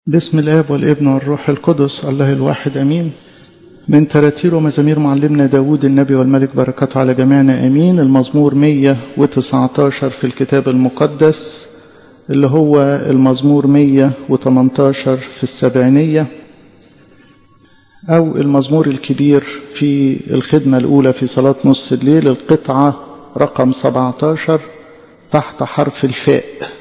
بسم الآب والابن والروح القدس الله الواحد أمين من تراتير ومزامير معلمنا داود النبي والملك بركاته على جميعنا أمين المزمور 119 في الكتاب المقدس اللي هو المزمور 118 في السبعينية أو المزمور الكبير في الخدمة الأولى في صلاة نص الليل القطعة رقم 17 تحت حرف الفاء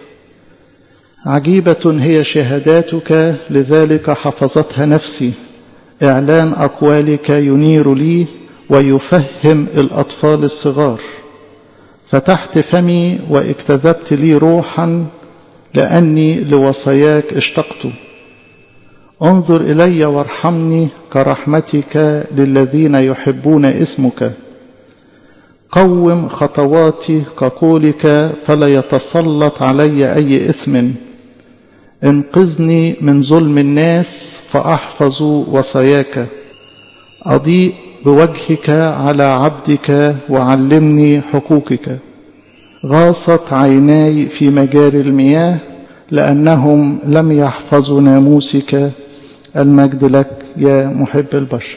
عجيبة هي شهاداتك لذلك حفظتها نفسي إعلان أقوالك ينير لي ويفهم الأطفال الصغار فتحت فمي واكتذبت لي روحا لأني لوصاياك اشتقت انظر إلي وارحمني كرحمتك للذين يحبون اسمك قوم خطواتي كقولك فلا يتسلط علي أي إثم انقذني من ظلم الناس فأحفظ وصاياك أضيء بوجهك على عبدك وعلمني حقوقك غاصت عيناي في مجاري المياه لأنهم لم يحفظوا ناموسك المجد لك يا محب البشر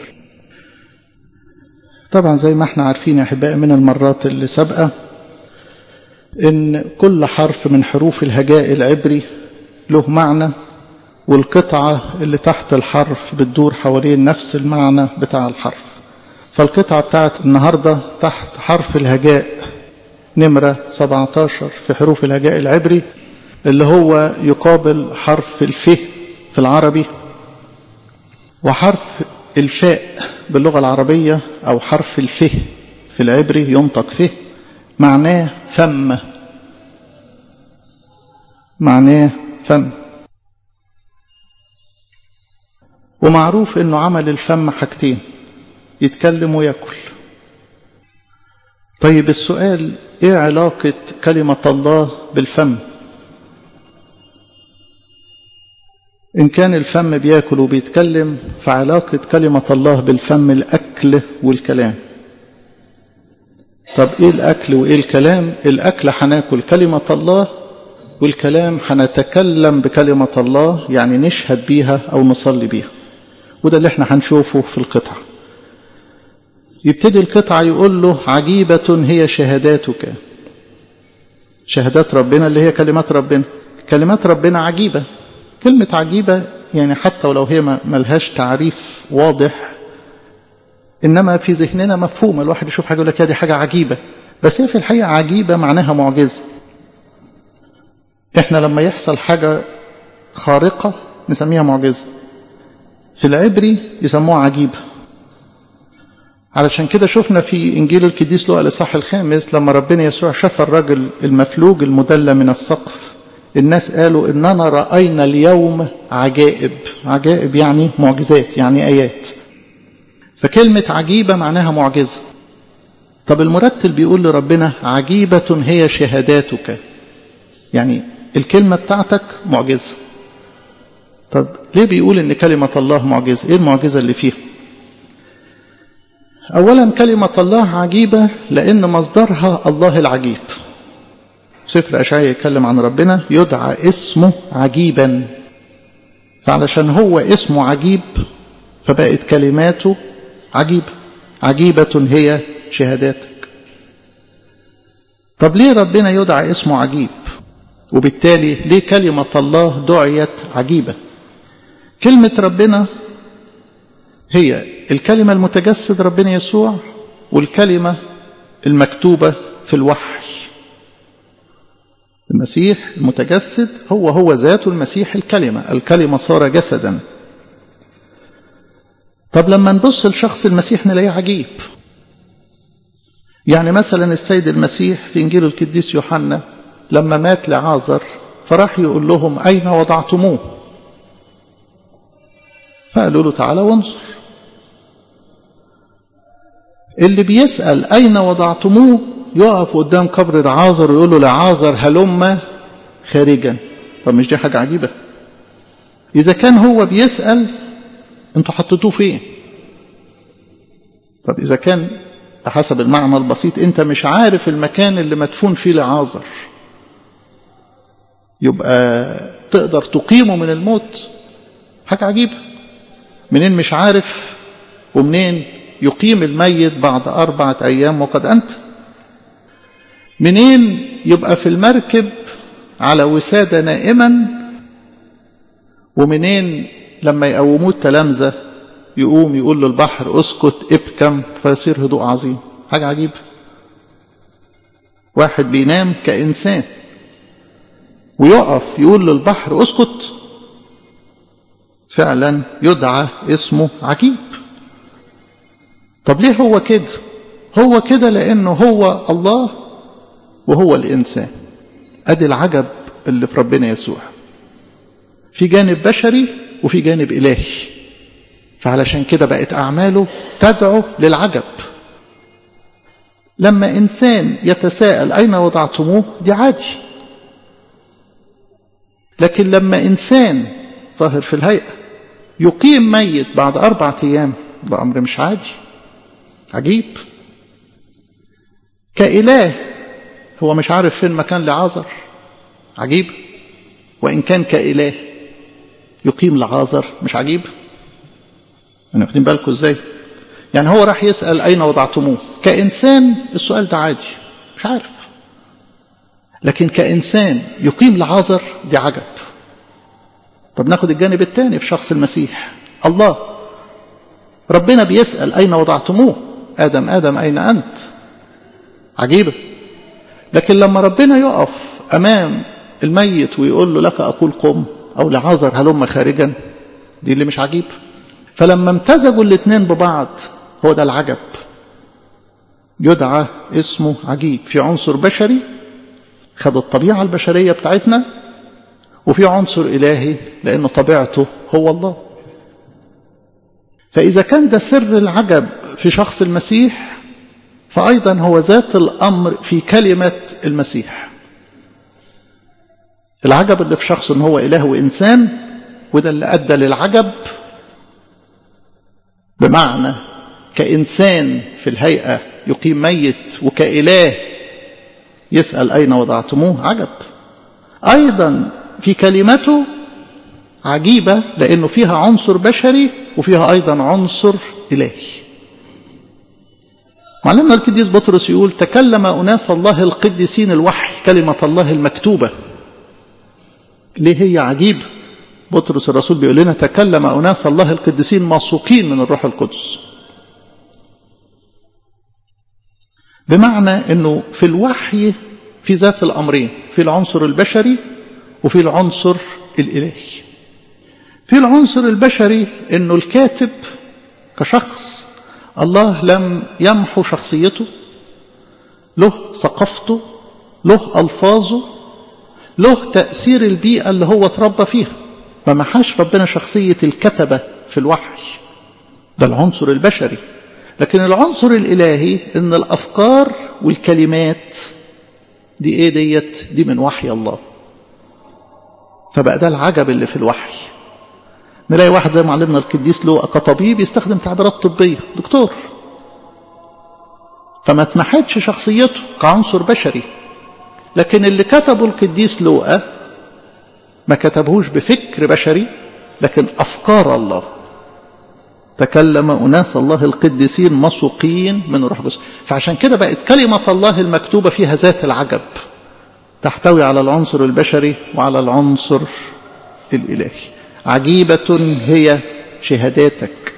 طبعا زي ما احنا عارفين يا أحبائي من المرات اللي سابقة إن كل حرف من حروف الهجاء العبري له معنى والقطعة اللي تحت الحرف بتدور حوالين نفس المعنى بتاع الحرف فالقطعة بتاعت النهاردة تحت حرف الهجاء نمرة 17 في حروف الهجاء العبري اللي هو يقابل حرف الف في العربي وحرف الفاء باللغة العربية أو حرف الف في العبري ينطق فه معناه فم معناه فم ومعروف انه عمل الفم حاجتين يتكلم وياكل طيب السؤال ايه علاقة كلمة الله بالفم ان كان الفم بياكل وبيتكلم فعلاقة كلمة الله بالفم الاكل والكلام طب ايه الاكل وايه الكلام الاكل هناكل كلمة الله والكلام هنتكلم بكلمة الله يعني نشهد بيها أو نصلي بيها وده اللي احنا هنشوفه في القطعة يبتدي القطعة يقول له عجيبة هي شهاداتك شهادات ربنا اللي هي كلمات ربنا كلمات ربنا عجيبة كلمة عجيبة يعني حتى ولو هي ملهاش تعريف واضح إنما في ذهننا مفهوم الواحد يشوف حاجة يقول لك دي حاجة عجيبة بس هي في الحقيقة عجيبة معناها معجزة احنا لما يحصل حاجة خارقة نسميها معجزة في العبري يسموها عجيبة علشان كده شفنا في إنجيل القديس لوقا الإصحاح الخامس لما ربنا يسوع شاف الرجل المفلوج المدلى من السقف الناس قالوا إننا رأينا اليوم عجائب عجائب يعني معجزات يعني آيات فكلمة عجيبة معناها معجزة طب المرتل بيقول لربنا عجيبة هي شهاداتك يعني الكلمة بتاعتك معجزة طب ليه بيقول ان كلمة الله معجزة ايه المعجزة اللي فيها اولا كلمة الله عجيبة لان مصدرها الله العجيب سفر اشعياء يتكلم عن ربنا يدعى اسمه عجيبا فعلشان هو اسمه عجيب فبقت كلماته عجيبة عجيبة هي شهاداتك طب ليه ربنا يدعى اسمه عجيب وبالتالي ليه كلمة الله دعيت عجيبة كلمة ربنا هي الكلمة المتجسد ربنا يسوع والكلمة المكتوبة في الوحي المسيح المتجسد هو هو ذات المسيح الكلمة الكلمة صار جسدا طب لما نبص لشخص المسيح نلاقيه عجيب يعني مثلا السيد المسيح في إنجيل القديس يوحنا لما مات لعازر فراح يقول لهم أين وضعتموه فقالوا له تعالى وانظر اللي بيسأل أين وضعتموه يقف قدام قبر العازر ويقول له لعازر هلم خارجا طب مش دي حاجة عجيبة إذا كان هو بيسأل انتوا حطيتوه فين طب إذا كان بحسب المعنى البسيط انت مش عارف المكان اللي مدفون فيه لعازر يبقى تقدر تقيمه من الموت حاجة عجيبة منين مش عارف ومنين يقيم الميت بعد أربعة أيام وقد أنت منين يبقى في المركب على وسادة نائما ومنين لما يقوموه التلامذة يقوم يقول للبحر اسكت ابكم فيصير هدوء عظيم حاجة عجيبة واحد بينام كإنسان ويقف يقول للبحر اسكت فعلا يدعى اسمه عجيب طب ليه هو كده هو كده لانه هو الله وهو الانسان ادي العجب اللي في ربنا يسوع في جانب بشري وفي جانب الهي فعلشان كده بقت اعماله تدعو للعجب لما انسان يتساءل اين وضعتموه دي عادي لكن لما انسان ظاهر في الهيئه يقيم ميت بعد اربعه ايام ده امر مش عادي عجيب كإله هو مش عارف فين مكان لعازر عجيب وإن كان كإله يقيم لعازر مش عجيب أنا واخدين بالكم إزاي يعني هو راح يسأل أين وضعتموه كإنسان السؤال ده عادي مش عارف لكن كإنسان يقيم لعازر دي عجب طب ناخد الجانب الثاني في شخص المسيح الله ربنا بيسأل أين وضعتموه آدم آدم أين أنت عجيبة لكن لما ربنا يقف أمام الميت ويقول له لك أقول قم أو لعازر هلم خارجا دي اللي مش عجيب فلما امتزجوا الاثنين ببعض هو ده العجب يدعى اسمه عجيب في عنصر بشري خد الطبيعة البشرية بتاعتنا وفي عنصر إلهي لأنه طبيعته هو الله فإذا كان ده سر العجب في شخص المسيح فأيضا هو ذات الأمر في كلمة المسيح العجب اللي في شخص ان هو إله وإنسان وده اللي أدى للعجب بمعنى كإنسان في الهيئة يقيم ميت وكإله يسأل أين وضعتموه عجب أيضا في كلمته عجيبة لأنه فيها عنصر بشري وفيها أيضا عنصر إلهي معلمنا القديس بطرس يقول تكلم أناس الله القديسين الوحي كلمة الله المكتوبة ليه هي عجيبة بطرس الرسول بيقول لنا تكلم أناس الله القديسين موثوقين من الروح القدس بمعنى أنه في الوحي في ذات الأمرين في العنصر البشري وفي العنصر الإلهي في العنصر البشري أنه الكاتب كشخص الله لم يمحو شخصيته له ثقافته له ألفاظه له تأثير البيئة اللي هو اتربى فيها ما محاش ربنا شخصية الكتبة في الوحي ده العنصر البشري لكن العنصر الإلهي إن الأفكار والكلمات دي إيه ديت دي من وحي الله فبقى ده العجب اللي في الوحي نلاقي واحد زي معلمنا القديس له كطبيب يستخدم تعبيرات طبية دكتور فما اتمحتش شخصيته كعنصر بشري لكن اللي كتبه القديس لوقا ما كتبهوش بفكر بشري لكن أفكار الله تكلم أناس الله القديسين مسوقين من روح القدس فعشان كده بقت كلمة الله المكتوبة فيها ذات العجب تحتوي على العنصر البشري وعلى العنصر الإلهي عجيبة هي شهاداتك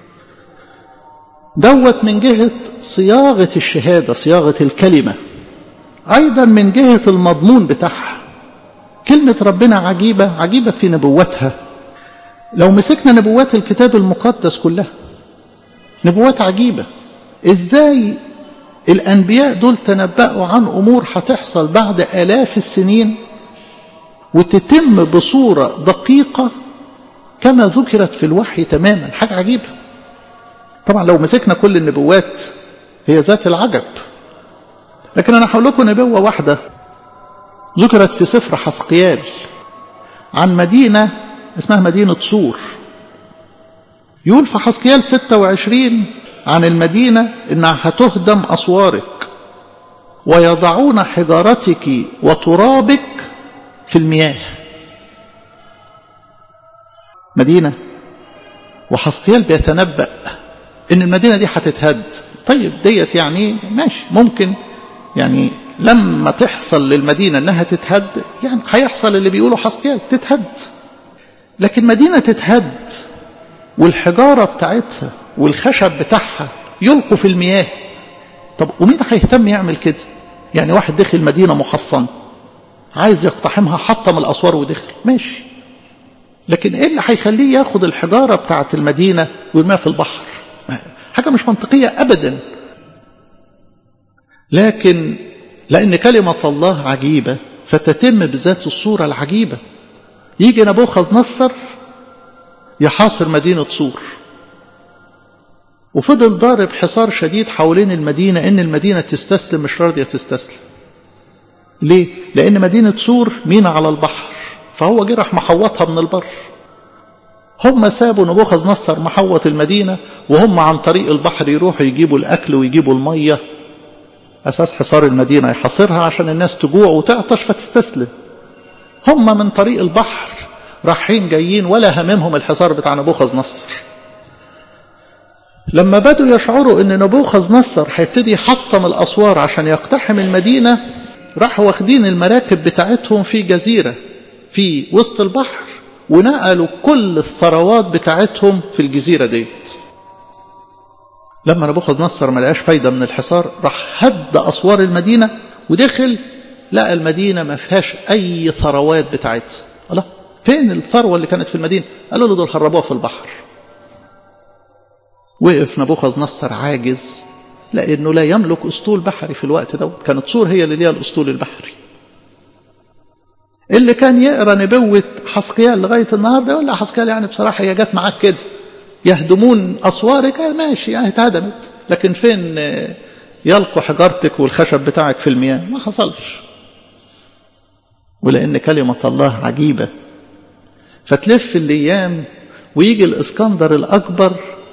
دوت من جهة صياغة الشهادة صياغة الكلمة أيضا من جهة المضمون بتاعها كلمة ربنا عجيبة عجيبة في نبوتها لو مسكنا نبوات الكتاب المقدس كلها نبوات عجيبة ازاي الأنبياء دول تنبأوا عن أمور هتحصل بعد آلاف السنين وتتم بصورة دقيقة كما ذكرت في الوحي تماما حاجة عجيبة طبعا لو مسكنا كل النبوات هي ذات العجب لكن أنا هقول لكم نبوة واحدة ذكرت في سفر حسقيال عن مدينة اسمها مدينة صور يقول في حسقيال 26 عن المدينة إنها هتهدم أسوارك ويضعون حجارتك وترابك في المياه مدينة وحسقيال بيتنبأ ان المدينة دي هتتهد طيب ديت يعني ماشي ممكن يعني لما تحصل للمدينة انها تتهد يعني هيحصل اللي بيقوله حسقيال تتهد لكن مدينة تتهد والحجارة بتاعتها والخشب بتاعها يلقوا في المياه طب ومين هيهتم يعمل كده يعني واحد دخل مدينة محصنة عايز يقتحمها حطم الأسوار ودخل ماشي لكن ايه اللي هيخليه ياخد الحجارة بتاعت المدينة ويرميها في البحر حاجة مش منطقية أبدا لكن لأن كلمة الله عجيبة فتتم بذات الصورة العجيبة يجي نبوخذ نصر يحاصر مدينة صور وفضل ضارب حصار شديد حوالين المدينة إن المدينة تستسلم مش راضية تستسلم ليه؟ لأن مدينة سور مينا على البحر فهو جه راح محوطها من البر هم سابوا نبوخذ نصر محوط المدينة وهم عن طريق البحر يروحوا يجيبوا الأكل ويجيبوا المية أساس حصار المدينة يحاصرها عشان الناس تجوع وتعطش فتستسلم هم من طريق البحر رايحين جايين ولا هممهم الحصار بتاع نبوخذ نصر لما بدوا يشعروا ان نبوخذ نصر هيبتدي يحطم الاسوار عشان يقتحم المدينه راحوا واخدين المراكب بتاعتهم في جزيره في وسط البحر ونقلوا كل الثروات بتاعتهم في الجزيره ديت لما نبوخذ نصر ما لقاش فايده من الحصار راح هد اسوار المدينه ودخل لقى المدينه ما فيهاش اي ثروات بتاعتها الله فين الثروه اللي كانت في المدينه قالوا له دول هربوها في البحر وقف نبوخذ نصر عاجز لانه لا يملك اسطول بحري في الوقت ده كانت صور هي اللي ليها الاسطول البحري اللي كان يقرا نبوه حسقيال لغايه النهارده يقول له حسقيال يعني بصراحه هي جت معاك كده يهدمون اسوارك ماشي يعني اتهدمت لكن فين يلقوا حجارتك والخشب بتاعك في المياه ما حصلش ولان كلمه الله عجيبه فتلف الايام ويجي الاسكندر الاكبر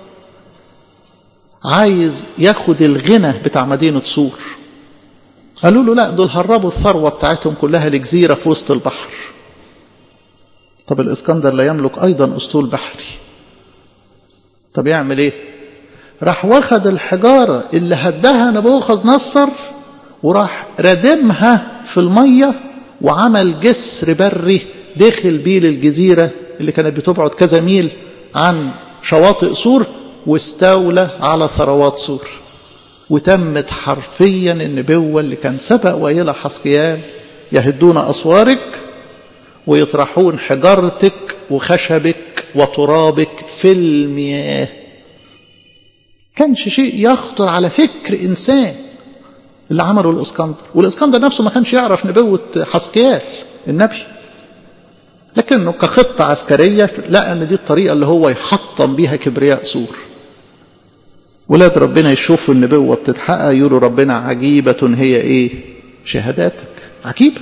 عايز ياخد الغنى بتاع مدينة سور قالوا له لا دول هربوا الثروة بتاعتهم كلها لجزيرة في وسط البحر طب الإسكندر لا يملك أيضا أسطول بحري طب يعمل إيه راح واخد الحجارة اللي هدها نبوخذ نصر وراح ردمها في المية وعمل جسر بري داخل بيه للجزيرة اللي كانت بتبعد كذا ميل عن شواطئ سور واستولى على ثروات سور وتمت حرفيا النبوة اللي كان سبق وإلى حسقيال يهدون أسوارك ويطرحون حجارتك وخشبك وترابك في المياه كانش شيء يخطر على فكر إنسان اللي عمله الإسكندر والإسكندر نفسه ما كانش يعرف نبوة حسقيال النبي لكنه كخطة عسكرية لقى أن دي الطريقة اللي هو يحطم بيها كبرياء سور ولاد ربنا يشوفوا النبوة بتتحقق يقولوا ربنا عجيبة هي ايه شهاداتك عجيبة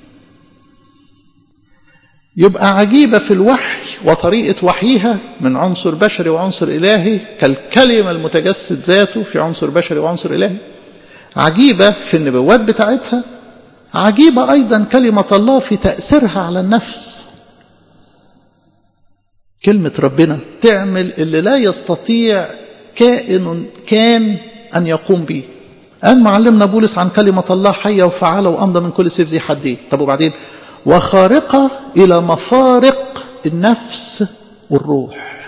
يبقى عجيبة في الوحي وطريقة وحيها من عنصر بشري وعنصر إلهي كالكلمة المتجسد ذاته في عنصر بشري وعنصر إلهي عجيبة في النبوات بتاعتها عجيبة أيضا كلمة الله في تأثيرها على النفس كلمة ربنا تعمل اللي لا يستطيع كائن كان أن يقوم به قال معلمنا بولس عن كلمة الله حية وفعالة وأمضى من كل سيف ذي حدين طب وبعدين وخارقة إلى مفارق النفس والروح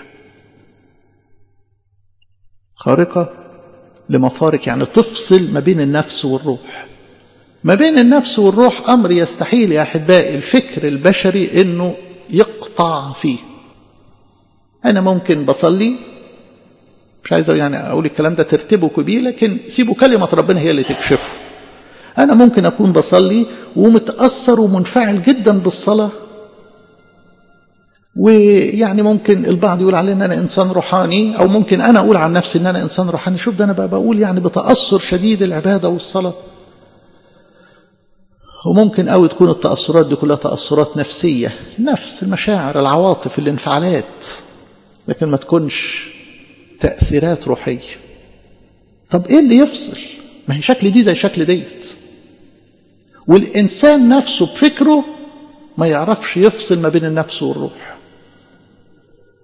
خارقة لمفارق يعني تفصل ما بين النفس والروح ما بين النفس والروح أمر يستحيل يا أحبائي الفكر البشري أنه يقطع فيه أنا ممكن بصلي مش عايز يعني أقول الكلام ده ترتبك بيه لكن سيبوا كلمة ربنا هي اللي تكشفه أنا ممكن أكون بصلي ومتأثر ومنفعل جدا بالصلاة ويعني ممكن البعض يقول علي ان انا انسان روحاني او ممكن انا اقول عن نفسي ان انا انسان روحاني شوف ده انا بقى بقول يعني بتاثر شديد العباده والصلاه وممكن قوي تكون التاثرات دي كلها تاثرات نفسيه نفس المشاعر العواطف الانفعالات لكن ما تكونش تاثيرات روحيه طب ايه اللي يفصل ما هي شكل دي زي شكل ديت والانسان نفسه بفكره ما يعرفش يفصل ما بين النفس والروح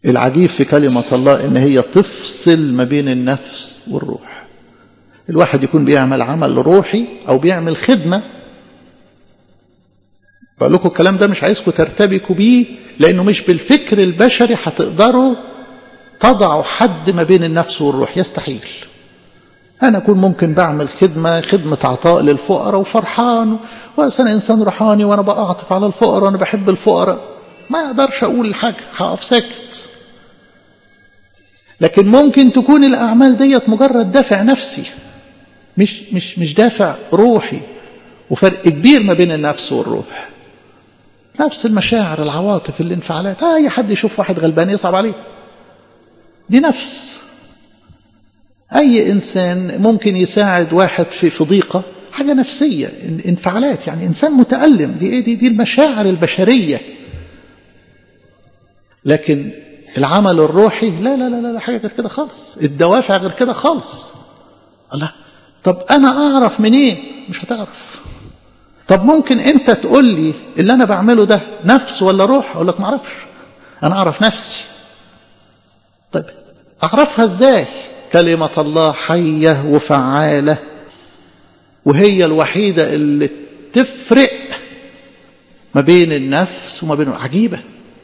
العجيب في كلمة الله إن هي تفصل ما بين النفس والروح الواحد يكون بيعمل عمل روحي أو بيعمل خدمة بقول لكم الكلام ده مش عايزكم ترتبكوا بيه لأنه مش بالفكر البشري هتقدروا تضعوا حد ما بين النفس والروح يستحيل أنا أكون ممكن بعمل خدمة خدمة عطاء للفقراء وفرحان وأنا إنسان روحاني وأنا بعطف على الفقراء وأنا بحب الفقراء ما أقدرش أقول حاجة هقف ساكت لكن ممكن تكون الأعمال ديت مجرد دافع نفسي مش مش مش دافع روحي وفرق كبير ما بين النفس والروح نفس المشاعر العواطف الانفعالات أي حد يشوف واحد غلبان يصعب عليه دي نفس أي إنسان ممكن يساعد واحد في في ضيقة حاجة نفسية انفعالات يعني إنسان متألم دي إيه دي دي المشاعر البشرية لكن العمل الروحي لا لا لا لا حاجة غير كده خالص الدوافع غير كده خالص الله طب أنا أعرف منين مش هتعرف طب ممكن أنت تقول لي اللي أنا بعمله ده نفس ولا روح أقول لك ما أعرفش أنا أعرف نفسي طيب أعرفها إزاي كلمة الله حية وفعالة وهي الوحيدة اللي تفرق ما بين النفس وما بين عجيبة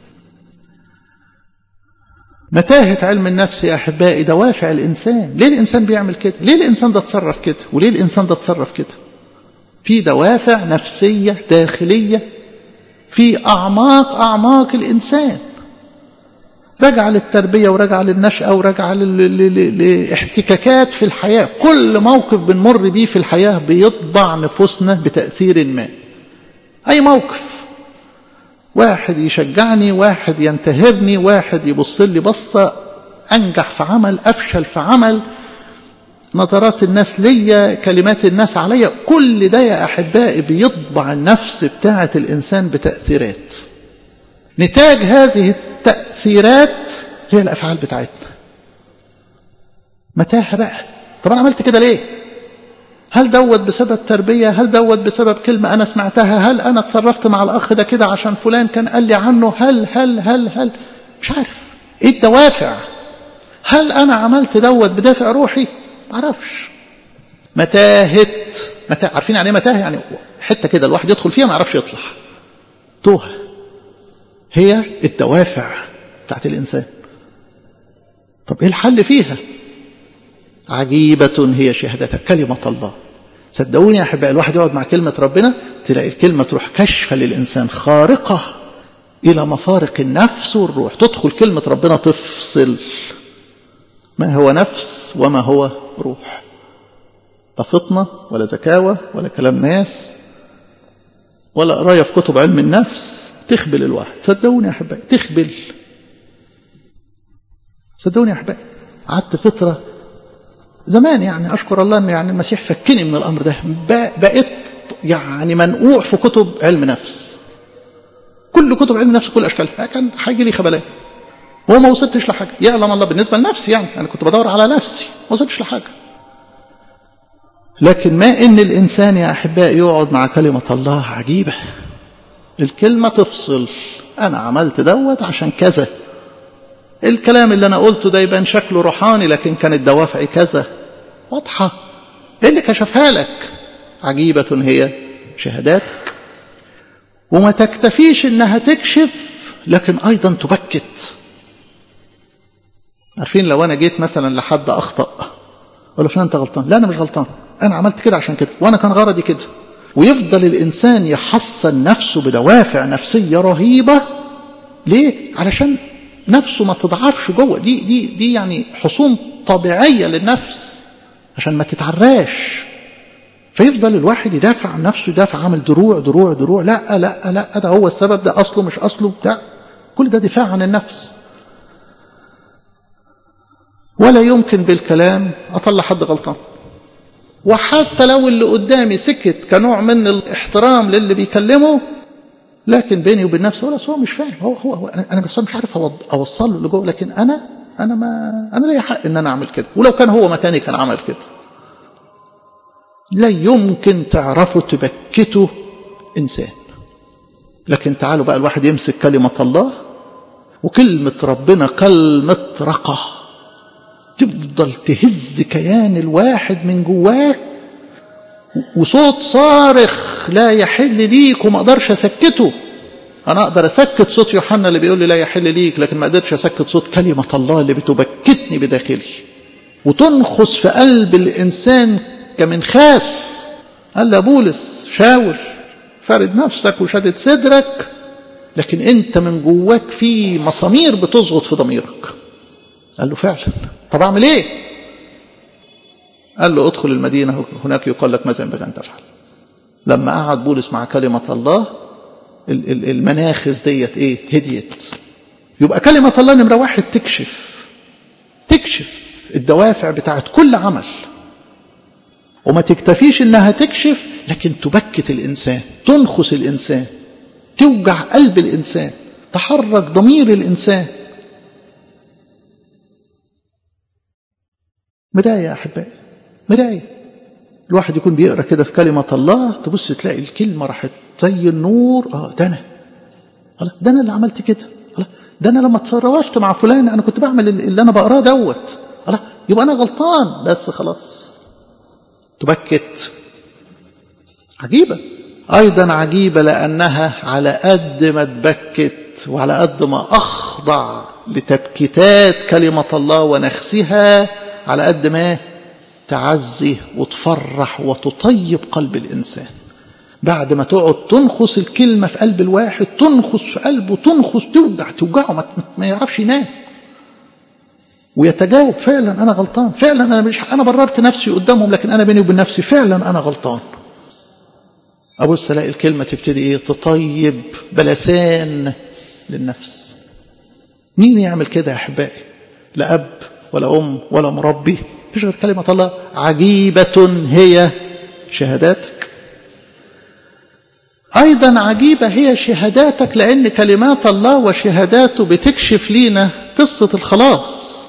متاهة علم النفس يا أحبائي دوافع الإنسان ليه الإنسان بيعمل كده ليه الإنسان ده تصرف كده وليه الإنسان ده تصرف كده في دوافع نفسية داخلية في أعماق أعماق الإنسان رجع للتربية ورجع للنشأة ورجع لاحتكاكات في الحياة كل موقف بنمر بيه في الحياة بيطبع نفوسنا بتأثير ما أي موقف واحد يشجعني واحد ينتهرني واحد يبص لي بصة أنجح في عمل أفشل في عمل نظرات الناس ليا كلمات الناس عليا كل ده يا أحبائي بيطبع النفس بتاعة الإنسان بتأثيرات نتاج هذه التأثيرات هي الأفعال بتاعتنا متاهة بقى طب أنا عملت كده ليه هل دوت بسبب تربية هل دوت بسبب كلمة أنا سمعتها هل أنا اتصرفت مع الأخ ده كده عشان فلان كان قال لي عنه هل هل هل هل مش عارف إيه الدوافع هل أنا عملت دوت بدافع روحي معرفش متاهة متاهة عارفين يعني ايه متاهة يعني حتة كده الواحد يدخل فيها ما يعرفش يطلع توه هي الدوافع بتاعت الإنسان طب إيه الحل فيها عجيبة هي شهادتك كلمة الله صدقوني يا أحبائي الواحد يقعد مع كلمة ربنا تلاقي الكلمة تروح كشفة للإنسان خارقة إلى مفارق النفس والروح تدخل كلمة ربنا تفصل ما هو نفس وما هو روح لا فطنة ولا زكاوة ولا كلام ناس ولا قراية في كتب علم النفس تخبل الواحد صدقوني يا أحبائي تخبل صدقوني يا أحبائي قعدت فترة زمان يعني أشكر الله أن يعني المسيح فكني من الأمر ده بقيت يعني منقوع في كتب علم نفس كل كتب علم نفس كل أشكالها كان هيجي لي خبلان وما وصلتش لحاجة يعلم الله بالنسبة لنفسي يعني أنا كنت بدور على نفسي ما وصلتش لحاجة لكن ما إن الإنسان يا أحبائي يقعد مع كلمة الله عجيبة الكلمة تفصل أنا عملت دوت عشان كذا الكلام اللي أنا قلته ده يبان شكله روحاني لكن كانت دوافعي كذا واضحة إيه اللي كشفها لك عجيبة هي شهاداتك وما تكتفيش إنها تكشف لكن أيضا تبكت عارفين لو أنا جيت مثلا لحد أخطأ ولا فلان أنت غلطان لا أنا مش غلطان أنا عملت كده عشان كده وأنا كان غرضي كده ويفضل الإنسان يحصن نفسه بدوافع نفسية رهيبة ليه؟ علشان نفسه ما تضعفش جوه دي دي دي يعني حصون طبيعية للنفس عشان ما تتعراش فيفضل الواحد يدافع عن نفسه يدافع عامل دروع دروع دروع لا لا لا ده هو السبب ده أصله مش أصله بتاع كل ده دفاع عن النفس ولا يمكن بالكلام أطلع حد غلطان وحتى لو اللي قدامي سكت كنوع من الاحترام للي بيكلمه لكن بيني وبين نفسي ولا هو مش فاهم هو هو, هو انا بس مش عارف اوصل له لجوه لكن انا انا ما انا ليا حق ان انا اعمل كده ولو كان هو مكاني كان عمل كده لا يمكن تعرفوا تبكتوا انسان لكن تعالوا بقى الواحد يمسك كلمه الله وكلمة ربنا كالمطرقة تفضل تهز كيان الواحد من جواه وصوت صارخ لا يحل ليك وما اقدرش اسكته انا اقدر اسكت صوت يوحنا اللي بيقول لي لا يحل ليك لكن ما قدرتش اسكت صوت كلمه الله اللي بتبكتني بداخلي وتنخس في قلب الانسان كمنخاس قال له بولس شاور فارد نفسك وشدد صدرك لكن انت من جواك في مسامير بتزغط في ضميرك قال له فعلا طب اعمل ايه قال له ادخل المدينة هناك يقال لك ماذا ينبغي أن تفعل لما قعد بولس مع كلمة الله المناخز ديت ايه هديت يبقى كلمة الله نمرة واحد تكشف تكشف الدوافع بتاعت كل عمل وما تكتفيش انها تكشف لكن تبكت الانسان تنخس الانسان توجع قلب الانسان تحرك ضمير الانسان مراية يا احبائي مراية الواحد يكون بيقرا كده في كلمة الله تبص تلاقي الكلمة راحت زي النور اه ده انا ده انا اللي عملت كده ده انا لما تروشت مع فلان انا كنت بعمل اللي انا بقراه دوت يبقى انا غلطان بس خلاص تبكت عجيبة أيضا عجيبة لأنها على قد ما تبكت وعلى قد ما أخضع لتبكيتات كلمة الله ونخسها على قد ما تعزي وتفرح وتطيب قلب الإنسان بعد ما تقعد تنخس الكلمة في قلب الواحد تنخس في قلبه تنخس توجع توجعه ما يعرفش ينام ويتجاوب فعلا انا غلطان فعلا انا مش انا بررت نفسي قدامهم لكن انا بيني وبين نفسي فعلا انا غلطان ابص الاقي الكلمه تبتدي ايه تطيب بلسان للنفس مين يعمل كده يا احبائي لا اب ولا ام ولا مربي مفيش غير كلمه الله عجيبه هي شهاداتك ايضا عجيبه هي شهاداتك لان كلمات الله وشهاداته بتكشف لينا قصه الخلاص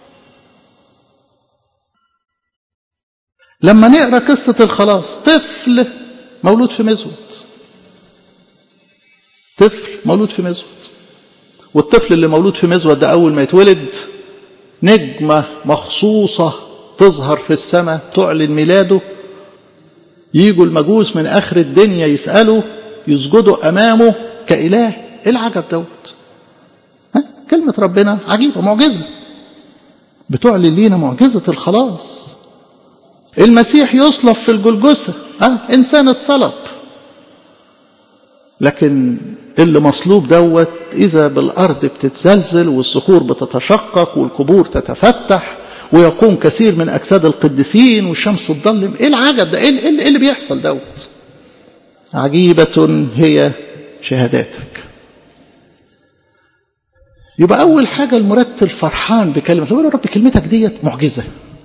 لما نقرا قصه الخلاص طفل مولود في مزود طفل مولود في مزود والطفل اللي مولود في مزود ده اول ما يتولد نجمه مخصوصه تظهر في السماء تعلن ميلاده يجوا المجوس من اخر الدنيا يسالوا يسجدوا امامه كاله ايه العجب دوت كلمه ربنا عجيبه معجزه بتعلن لينا معجزه الخلاص المسيح يصلب في الجلجسة أه إنسان اتصلب لكن اللي مصلوب دوت إذا بالأرض بتتزلزل والصخور بتتشقق والقبور تتفتح ويقوم كثير من أجساد القديسين والشمس تضلم إيه العجب ده إيه, إيه اللي بيحصل دوت عجيبة هي شهاداتك يبقى أول حاجة المرتل فرحان بكلمة يقول يا رب كلمتك ديت معجزة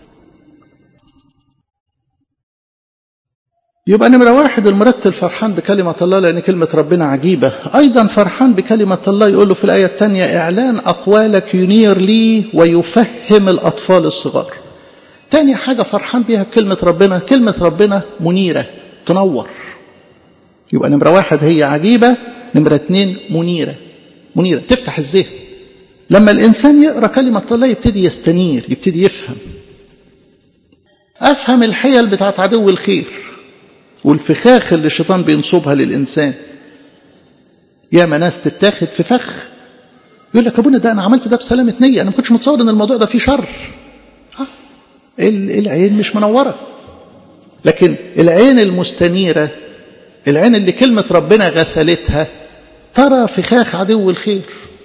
يبقى نمرة واحد المرتل فرحان بكلمة الله لأن كلمة ربنا عجيبة أيضا فرحان بكلمة الله يقول له في الآية الثانية إعلان أقوالك ينير لي ويفهم الأطفال الصغار تاني حاجة فرحان بيها بكلمة ربنا كلمة ربنا منيرة تنور يبقى نمرة واحد هي عجيبة نمرة اتنين منيرة منيرة تفتح الذهن لما الإنسان يقرأ كلمة الله يبتدي يستنير يبتدي يفهم أفهم الحيل بتاعت عدو الخير والفخاخ اللي الشيطان بينصبها للإنسان ياما ناس تتاخد في فخ يقول لك ابونا ده انا عملت ده بسلامه نيه انا ما كنتش متصور ان الموضوع ده فيه شر آه. العين مش منوره لكن العين المستنيره العين اللي كلمه ربنا غسلتها ترى فخاخ عدو الخير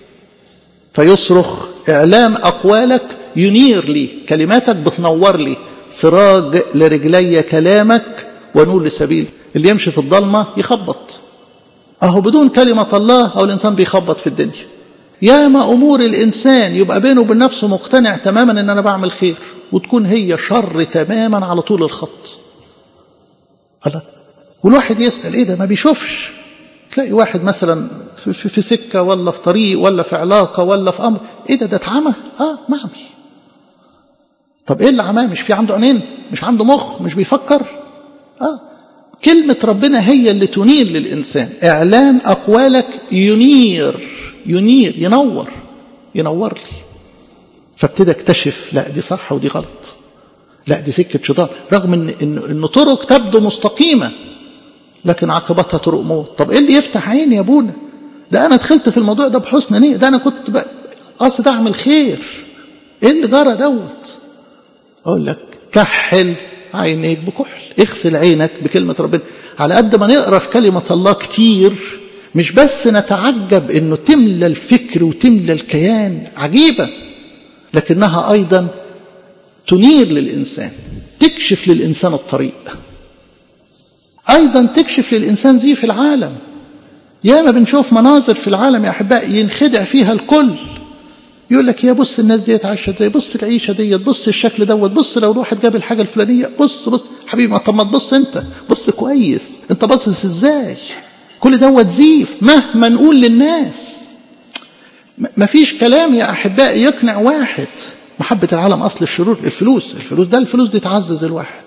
فيصرخ اعلان اقوالك ينير لي كلماتك بتنور لي سراج لرجلي كلامك ونور لسبيل اللي يمشي في الضلمة يخبط أهو بدون كلمة الله أو الإنسان بيخبط في الدنيا ياما أمور الإنسان يبقى بينه وبين نفسه مقتنع تماما إن أنا بعمل خير وتكون هي شر تماما على طول الخط الله والواحد يسأل إيه ده ما بيشوفش تلاقي واحد مثلا في, في, في سكة ولا في طريق ولا في علاقة ولا في أمر إيه ده ده اتعمى آه معمي طب إيه اللي عماه مش في عنده عينين مش عنده مخ مش بيفكر آه. كلمة ربنا هي اللي تنير للإنسان إعلان أقوالك ينير ينير ينور ينور لي فابتدي اكتشف لا دي صح ودي غلط لا دي سكة شيطان رغم ان, إن, إن طرق تبدو مستقيمة لكن عاقبتها طرق موت طب ايه اللي يفتح عيني يا ابونا ده انا دخلت في الموضوع ده بحسن نية ده انا كنت قاصد اعمل خير ايه اللي جرى دوت اقول لك كحل عينيك بكحل اغسل عينك بكلمة ربنا على قد ما نقرا في كلمة الله كتير مش بس نتعجب انه تملى الفكر وتملى الكيان عجيبة لكنها ايضا تنير للإنسان تكشف للإنسان الطريق أيضا تكشف للإنسان زي في العالم ياما بنشوف مناظر في العالم يا أحبائي ينخدع فيها الكل يقول لك يا بص الناس ديت عايشه زي بص العيشه ديت بص الشكل دوت بص لو الواحد جاب الحاجه الفلانيه بص بص حبيبي ما طب ما تبص انت بص كويس انت باصص ازاي كل دوت زيف مهما نقول للناس مفيش كلام يا احبائي يقنع واحد محبة العالم أصل الشرور الفلوس الفلوس ده الفلوس دي تعزز الواحد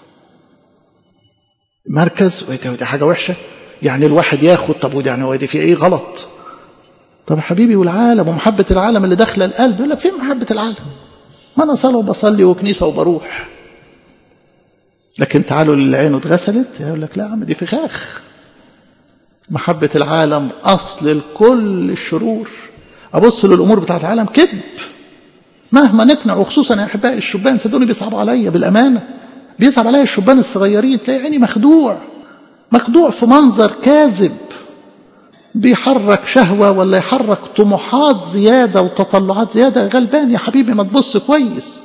مركز ودي حاجة وحشة يعني الواحد ياخد طب ودي يعني ودي في ايه غلط طب حبيبي والعالم ومحبة العالم اللي داخله القلب يقول لك فين محبة العالم ما أنا صلاة وبصلي وكنيسة وبروح لكن تعالوا للعين اتغسلت يقول لك لا يا عم دي فخاخ محبة العالم أصل لكل الشرور أبص للأمور بتاعت العالم كذب مهما نقنع وخصوصا يا احبائي الشبان صدقوني بيصعب عليا بالامانه بيصعب عليا الشبان الصغيرين تلاقي عيني مخدوع مخدوع في منظر كاذب بيحرك شهوة ولا يحرك طموحات زيادة وتطلعات زيادة غلبان يا حبيبي ما تبص كويس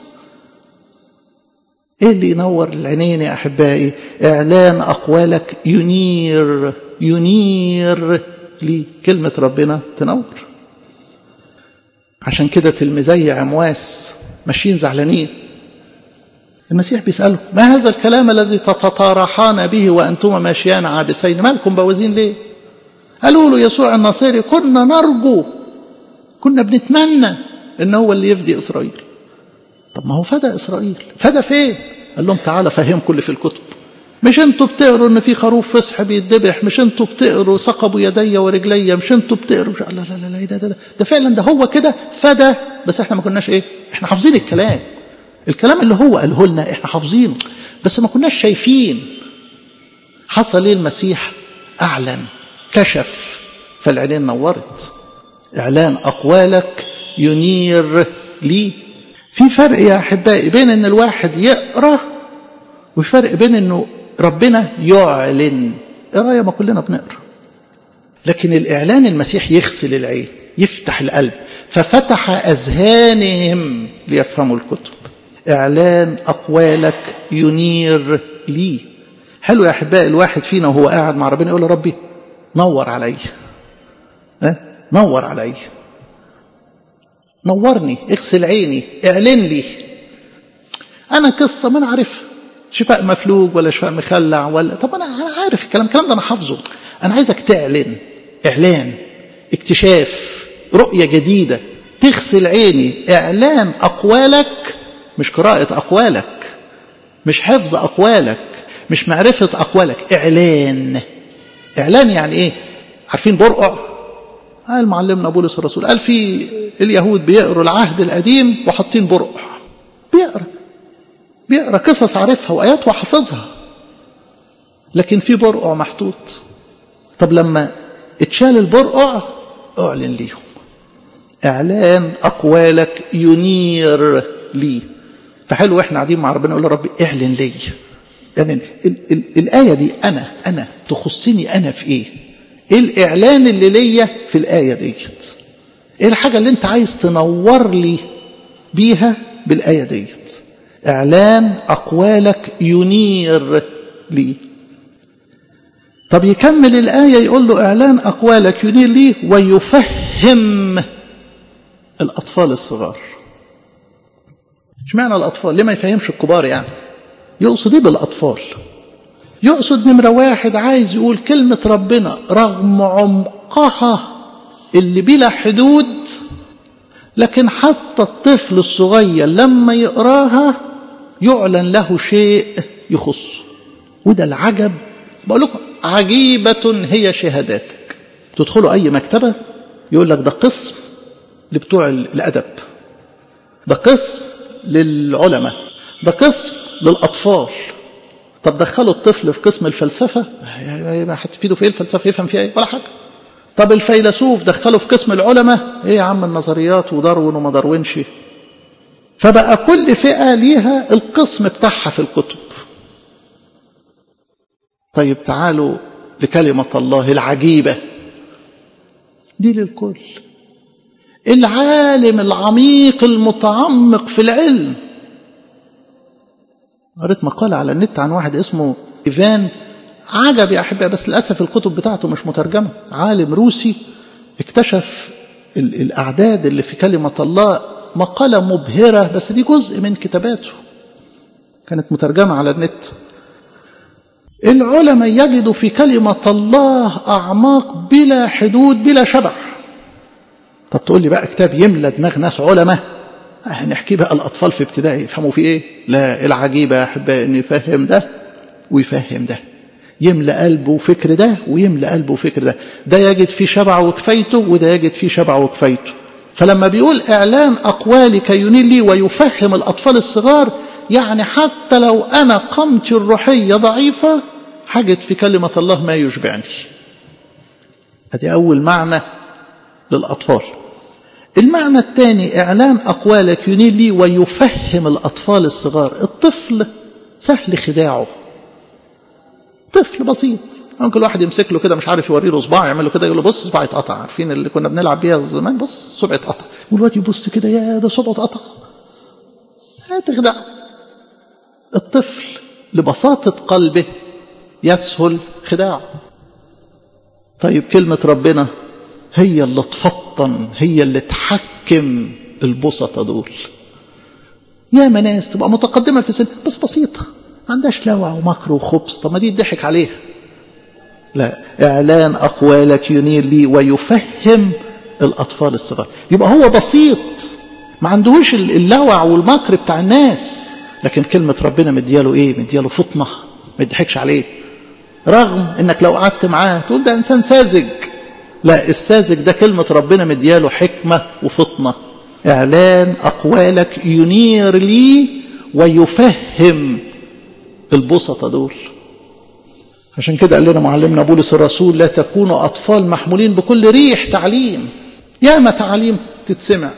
ايه اللي ينور العينين يا احبائي اعلان اقوالك ينير ينير لي كلمة ربنا تنور عشان كده تلميذي عمواس ماشيين زعلانين المسيح بيسأله ما هذا الكلام الذي تتطارحان به وأنتما ماشيان عابسين مالكم بوازين ليه قالوا له يسوع الناصري كنا نرجو كنا بنتمنى ان هو اللي يفدي اسرائيل طب ما هو فدى اسرائيل فدى فين قال لهم تعالى فهمكم اللي في الكتب مش انتوا بتقروا ان في خروف فصح بيتذبح مش انتوا بتقروا ثقبوا يدي ورجلي مش انتوا بتقروا لا لا لا لا ده, ده, ده, ده فعلا ده هو كده فدى بس احنا ما كناش ايه احنا حافظين الكلام الكلام اللي هو قاله لنا احنا حافظينه بس ما كناش شايفين حصل ايه المسيح اعلن كشف فالعينين نورت اعلان اقوالك ينير لي في فرق يا احبائي بين ان الواحد يقرا وفرق بين انه ربنا يعلن قرايه ما كلنا بنقرا لكن الاعلان المسيح يغسل العين يفتح القلب ففتح اذهانهم ليفهموا الكتب اعلان اقوالك ينير لي حلو يا احبائي الواحد فينا وهو قاعد مع ربنا يقول يا ربي نور علي أه؟ نور علي نورني اغسل عيني اعلن لي انا قصه ما انا عارفها شفاء مفلوج ولا شفاء مخلع ولا طب انا انا عارف الكلام الكلام ده انا حافظه انا عايزك تعلن اعلان اكتشاف رؤيه جديده تغسل عيني اعلان اقوالك مش قراءه اقوالك مش حفظ اقوالك مش معرفه اقوالك اعلان اعلان يعني ايه عارفين برقع قال معلمنا بولس الرسول قال في اليهود بيقروا العهد القديم وحاطين برقع بيقرا بيقرا قصص عارفها وايات وحافظها لكن في برقع محطوط طب لما اتشال البرقع اعلن ليهم اعلان اقوالك ينير لي فحلو احنا قاعدين مع ربنا نقول له ربي اعلن لي يعني ال ال الايه دي انا انا تخصني انا في ايه ايه الاعلان اللي ليا في الايه ديت ايه الحاجه اللي انت عايز تنور لي بيها بالايه ديت اعلان اقوالك ينير لي طب يكمل الايه يقول له اعلان اقوالك ينير لي ويفهم الاطفال الصغار اشمعنى الاطفال ليه ما يفهمش الكبار يعني يقصد ايه بالاطفال يقصد نمرة واحد عايز يقول كلمة ربنا رغم عمقها اللي بلا حدود لكن حتى الطفل الصغير لما يقراها يعلن له شيء يخصه وده العجب بقول لكم عجيبة هي شهاداتك تدخلوا أي مكتبة يقول لك ده قسم لبتوع الأدب ده قسم للعلماء ده قسم للأطفال طب دخلوا الطفل في قسم الفلسفة هتفيده في ايه الفلسفة يفهم فيها ايه ولا حاجة طب الفيلسوف دخلوا في قسم العلماء ايه يا عم النظريات وداروين وما داروينش فبقى كل فئة ليها القسم بتاعها في الكتب طيب تعالوا لكلمة الله العجيبة دي للكل العالم العميق المتعمق في العلم قريت مقالة على النت عن واحد اسمه إيفان عجب يا أحبائي بس للأسف الكتب بتاعته مش مترجمة عالم روسي اكتشف الأعداد اللي في كلمة الله مقالة مبهرة بس دي جزء من كتاباته كانت مترجمة على النت العلماء يجدوا في كلمة الله أعماق بلا حدود بلا شبع طب تقول لي بقى كتاب يملى دماغ ناس علماء هنحكي بقى الأطفال في ابتدائي يفهموا في إيه لا العجيبة يا أحبائي إن يفهم ده ويفهم ده يملى قلبه وفكر ده ويملى قلبه وفكر ده ده يجد فيه شبع وكفايته وده يجد فيه شبع وكفايته فلما بيقول إعلان أقوالي كينيل لي ويفهم الأطفال الصغار يعني حتى لو أنا قامتي الروحية ضعيفة حاجة في كلمة الله ما يشبعني هذه أول معنى للأطفال المعنى الثاني إعلان أقوالك ينيل لي ويفهم الأطفال الصغار الطفل سهل خداعه طفل بسيط ممكن الواحد يمسك له كده مش عارف يوري له صباع يعمل له كده يقول له بص صباعي اتقطع عارفين اللي كنا بنلعب بيها زمان بص صبعي اتقطع والواد يبص كده يا ده صبعه اتقطع هتخدع الطفل لبساطة قلبه يسهل خداعه طيب كلمة ربنا هي اللي تفطن هي اللي تحكم البسطة دول يا ناس تبقى متقدمة في سن بس بسيطة ما عندهاش لوع ومكر وخبز طب ما دي يضحك عليها لا إعلان أقوالك ينير لي ويفهم الأطفال الصغار يبقى هو بسيط ما عندهوش اللوع والمكر بتاع الناس لكن كلمة ربنا مدياله إيه مدياله فطنة ما يضحكش عليه رغم إنك لو قعدت معاه تقول ده إنسان ساذج لا الساذج ده كلمة ربنا مدياله حكمة وفطنة إعلان أقوالك ينير لي ويفهم البسطة دول عشان كده قال لنا معلمنا بولس الرسول لا تكونوا أطفال محمولين بكل ريح تعليم ياما تعليم تتسمع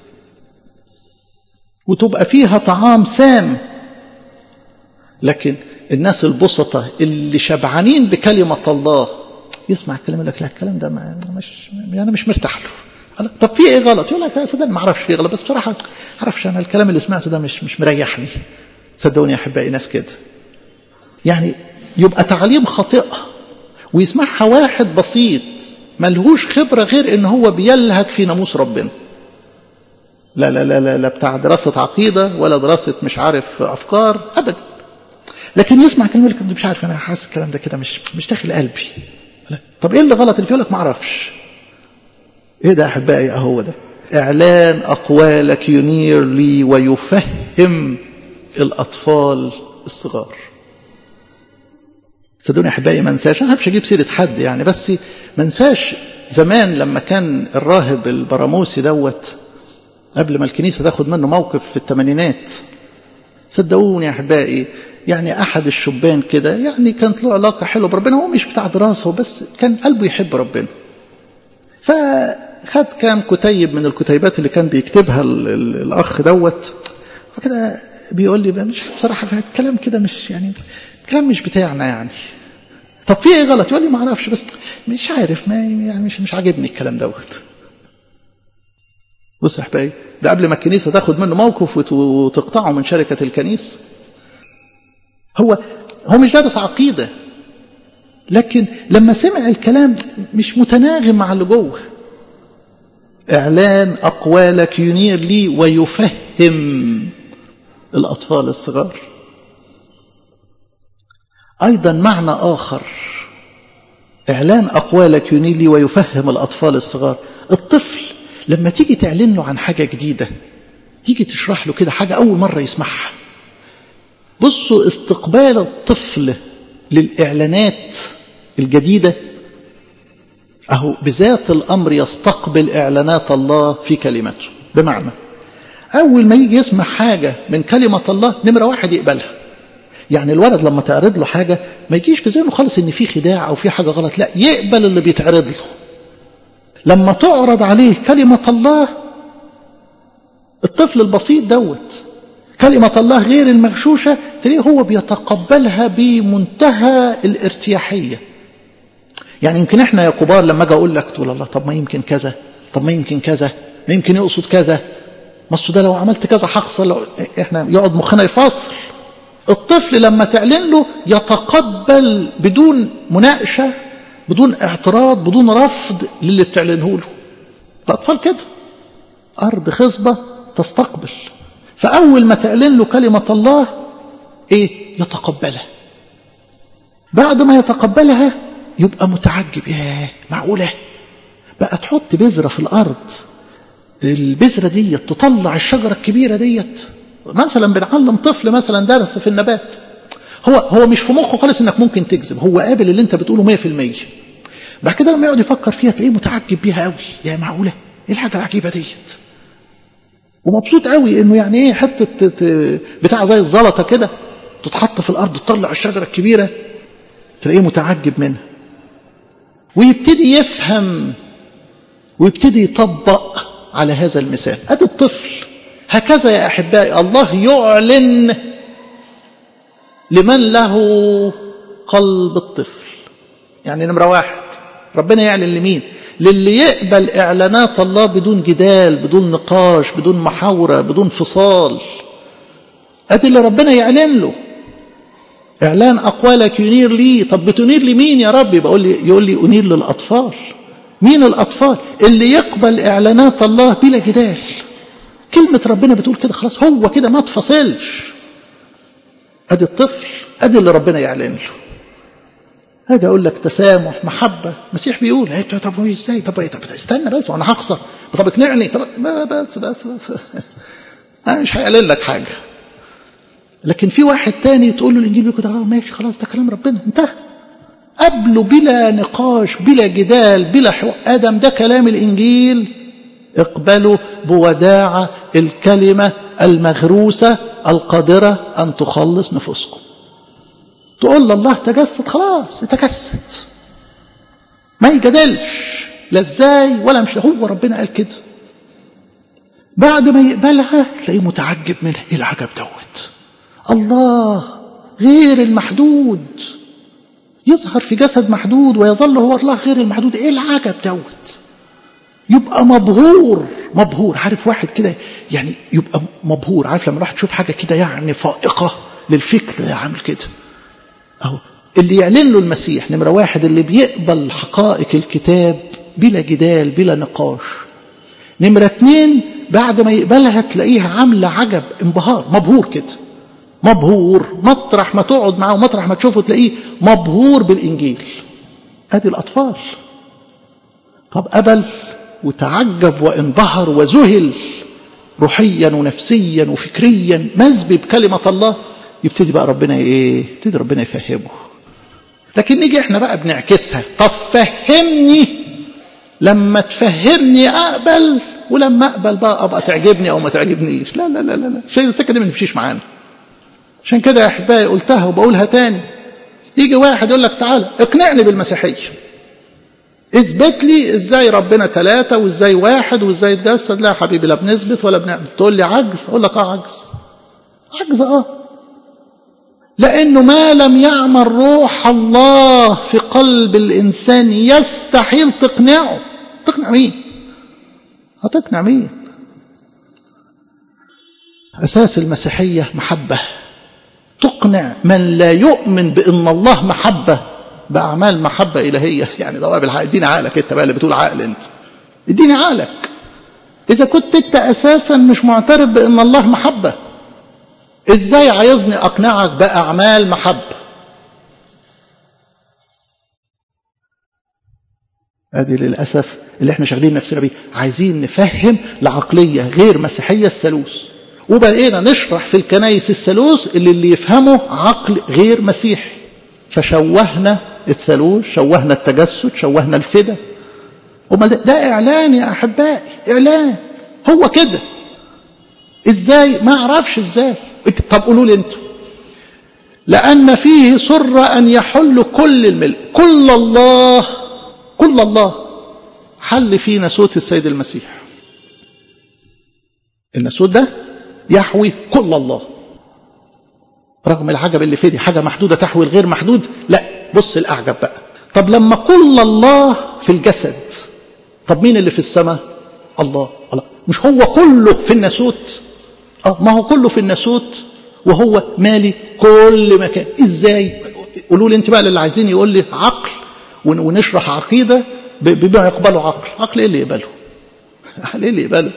وتبقى فيها طعام سام لكن الناس البسطة اللي شبعانين بكلمة الله يسمع الكلام يقول لك لا الكلام ده ما مش انا مش مرتاح له طب في ايه غلط يقول لك يا صدقني ما اعرفش في غلط بس بصراحه ما اعرفش انا الكلام اللي سمعته ده مش مش مريحني صدقوني يا احبائي ناس كده يعني يبقى تعليم خاطئه ويسمعها واحد بسيط ملهوش خبره غير ان هو بيلهج في ناموس ربنا لا لا لا لا, لا بتاع دراسه عقيده ولا دراسه مش عارف افكار ابدا لكن يسمع كلمه يقول لك مش عارف انا حاسس الكلام ده كده مش مش داخل قلبي لا. طب ايه اللي غلط اللي يقول لك ما اعرفش ايه ده احبائي اهو ده اعلان اقوالك ينير لي ويفهم الاطفال الصغار صدقوني احبائي ما انساش انا مش هجيب سيره حد يعني بس ما انساش زمان لما كان الراهب البراموسي دوت قبل ما الكنيسه تاخد منه موقف في الثمانينات صدقوني يا احبائي يعني احد الشبان كده يعني كانت له علاقه حلوه بربنا هو مش بتاع دراسه بس كان قلبه يحب ربنا فخد كام كتيب من الكتيبات اللي كان بيكتبها ال ال الاخ دوت فكده بيقول لي مش بصراحه فهد كلام كده مش يعني كلام مش بتاعنا يعني طب في ايه غلط يقول لي ما اعرفش بس مش عارف ما يعني مش مش عاجبني الكلام دوت بص يا احبائي ده قبل ما الكنيسه تاخد منه موقف وتقطعه من شركه الكنيسه هو هو مش دارس عقيده لكن لما سمع الكلام مش متناغم مع اللي جوه اعلان اقوالك ينير لي ويفهم الاطفال الصغار ايضا معنى اخر اعلان اقوالك ينير لي ويفهم الاطفال الصغار الطفل لما تيجي تعلن له عن حاجه جديده تيجي تشرح له كده حاجه اول مره يسمعها بصوا استقبال الطفل للإعلانات الجديدة أهو بذات الأمر يستقبل إعلانات الله في كلمته بمعنى أول ما يجي يسمع حاجة من كلمة الله نمرة واحد يقبلها يعني الولد لما تعرض له حاجة ما يجيش في ذهنه خالص إن في خداع أو في حاجة غلط لا يقبل اللي بيتعرض له لما تعرض عليه كلمة الله الطفل البسيط دوت كلمة الله غير المغشوشة تلاقيه هو بيتقبلها بمنتهى الارتياحية يعني يمكن احنا يا كبار لما اجي اقول لك تقول الله طب ما يمكن كذا طب ما يمكن كذا ما يمكن يقصد كذا ما ده لو عملت كذا هحصل لو احنا يقعد مخنا يفاصل الطفل لما تعلن له يتقبل بدون مناقشة بدون اعتراض بدون رفض للي بتعلنه له الأطفال كده أرض خصبة تستقبل فأول ما تعلن له كلمة الله إيه يتقبلها بعد ما يتقبلها يبقى متعجب ياه معقولة بقى تحط بذرة في الأرض البذرة دي تطلع الشجرة الكبيرة ديت مثلا بنعلم طفل مثلا درس في النبات هو هو مش في مخه خالص انك ممكن تكذب هو قابل اللي انت بتقوله 100% بعد كده لما يقعد يفكر فيها تلاقيه متعجب بيها قوي يا معقوله ايه الحاجه العجيبه ديت ومبسوط قوي انه يعني ايه حته بتاع زي الزلطه كده تتحط في الارض تطلع الشجره الكبيره تلاقيه متعجب منها ويبتدي يفهم ويبتدي يطبق على هذا المثال ادي الطفل هكذا يا احبائي الله يعلن لمن له قلب الطفل يعني نمره واحد ربنا يعلن لمين للي يقبل اعلانات الله بدون جدال بدون نقاش بدون محاوره بدون فصال ادي اللي ربنا يعلن له اعلان اقوالك ينير لي طب بتنير لمين يا رب بقول لي يقول لي انير للاطفال مين الاطفال اللي يقبل اعلانات الله بلا جدال كلمه ربنا بتقول كده خلاص هو كده ما تفصلش ادي الطفل ادي اللي ربنا يعلن له هاجي اقول لك تسامح محبه المسيح بيقول ايه طب هو ازاي طب طب استنى بس وانا هخسر طب اقنعني طب بس بس بس انا مش هيعلن لك حاجه لكن في واحد تاني تقول له الانجيل كده اه ماشي خلاص ده كلام ربنا انتهى قبله بلا نقاش بلا جدال بلا حوار ادم ده كلام الانجيل اقبلوا بوداعة الكلمة المغروسة القادرة أن تخلص نفوسكم تقول له الله تجسد خلاص تجسد ما يجادلش لا ازاي ولا مش هو ربنا قال كده بعد ما يقبلها تلاقيه متعجب منها ايه العجب دوت الله غير المحدود يظهر في جسد محدود ويظل هو الله غير المحدود ايه العجب دوت يبقى مبهور مبهور عارف واحد كده يعني يبقى مبهور عارف لما الواحد يشوف حاجه كده يعني فائقه للفكر عامل كده اهو اللي يعلن له المسيح نمره واحد اللي بيقبل حقائق الكتاب بلا جدال بلا نقاش نمره اتنين بعد ما يقبلها تلاقيها عامله عجب انبهار مبهور كده مبهور مطرح ما تقعد معاه ومطرح ما تشوفه تلاقيه مبهور بالانجيل ادي الاطفال طب قبل وتعجب وانبهر وذهل روحيا ونفسيا وفكريا مزبي بكلمة الله يبتدي بقى ربنا ايه يبتدي ربنا يفهمه لكن نيجي احنا بقى بنعكسها طب فهمني لما تفهمني اقبل ولما اقبل بقى ابقى تعجبني او ما تعجبنيش لا لا لا لا, لا. شيء السكه دي ما تمشيش معانا عشان كده يا احبائي قلتها وبقولها تاني يجي واحد يقول لك تعالى اقنعني بالمسيحيه اثبت لي ازاي ربنا ثلاثة وازاي واحد وازاي اتجسد لا يا حبيبي لا بنثبت ولا بنعمل تقول لي عجز اقول لك اه عجز عجز اه لانه ما لم يعمل روح الله في قلب الانسان يستحيل تقنعه تقنع مين هتقنع مين اساس المسيحيه محبه تقنع من لا يؤمن بان الله محبه بأعمال محبة إلهية يعني ده بالحق اديني عقلك أنت بقى اللي بتقول عقل أنت اديني عقلك إذا كنت أنت أساسا مش معترف بأن الله محبة إزاي عايزني أقنعك بأعمال محبة ادي للاسف اللي احنا شغالين نفسنا بيه عايزين نفهم لعقليه غير مسيحيه الثالوث وبقينا نشرح في الكنايس الثالوث اللي اللي يفهمه عقل غير مسيحي فشوهنا الثالوث شوهنا التجسد شوهنا الفدا امال ده, ده اعلان يا احبائي اعلان هو كده ازاي ما اعرفش ازاي طب قولوا لي انتوا لان فيه سر ان يحل كل الملء كل الله كل الله حل فيه ناسوت السيد المسيح الناسوت ده يحوي كل الله رغم العجب اللي فيه دي حاجة محدودة تحوي الغير محدود لا بص الأعجب بقى طب لما كل الله في الجسد طب مين اللي في السماء الله الله مش هو كله في الناسوت اه ما هو كله في الناسوت وهو مالي كل مكان ازاي قولوا لي انت بقى اللي عايزين يقول لي عقل ونشرح عقيده بما يقبله عقل عقل ايه اللي يقبله عقل ايه اللي يقبله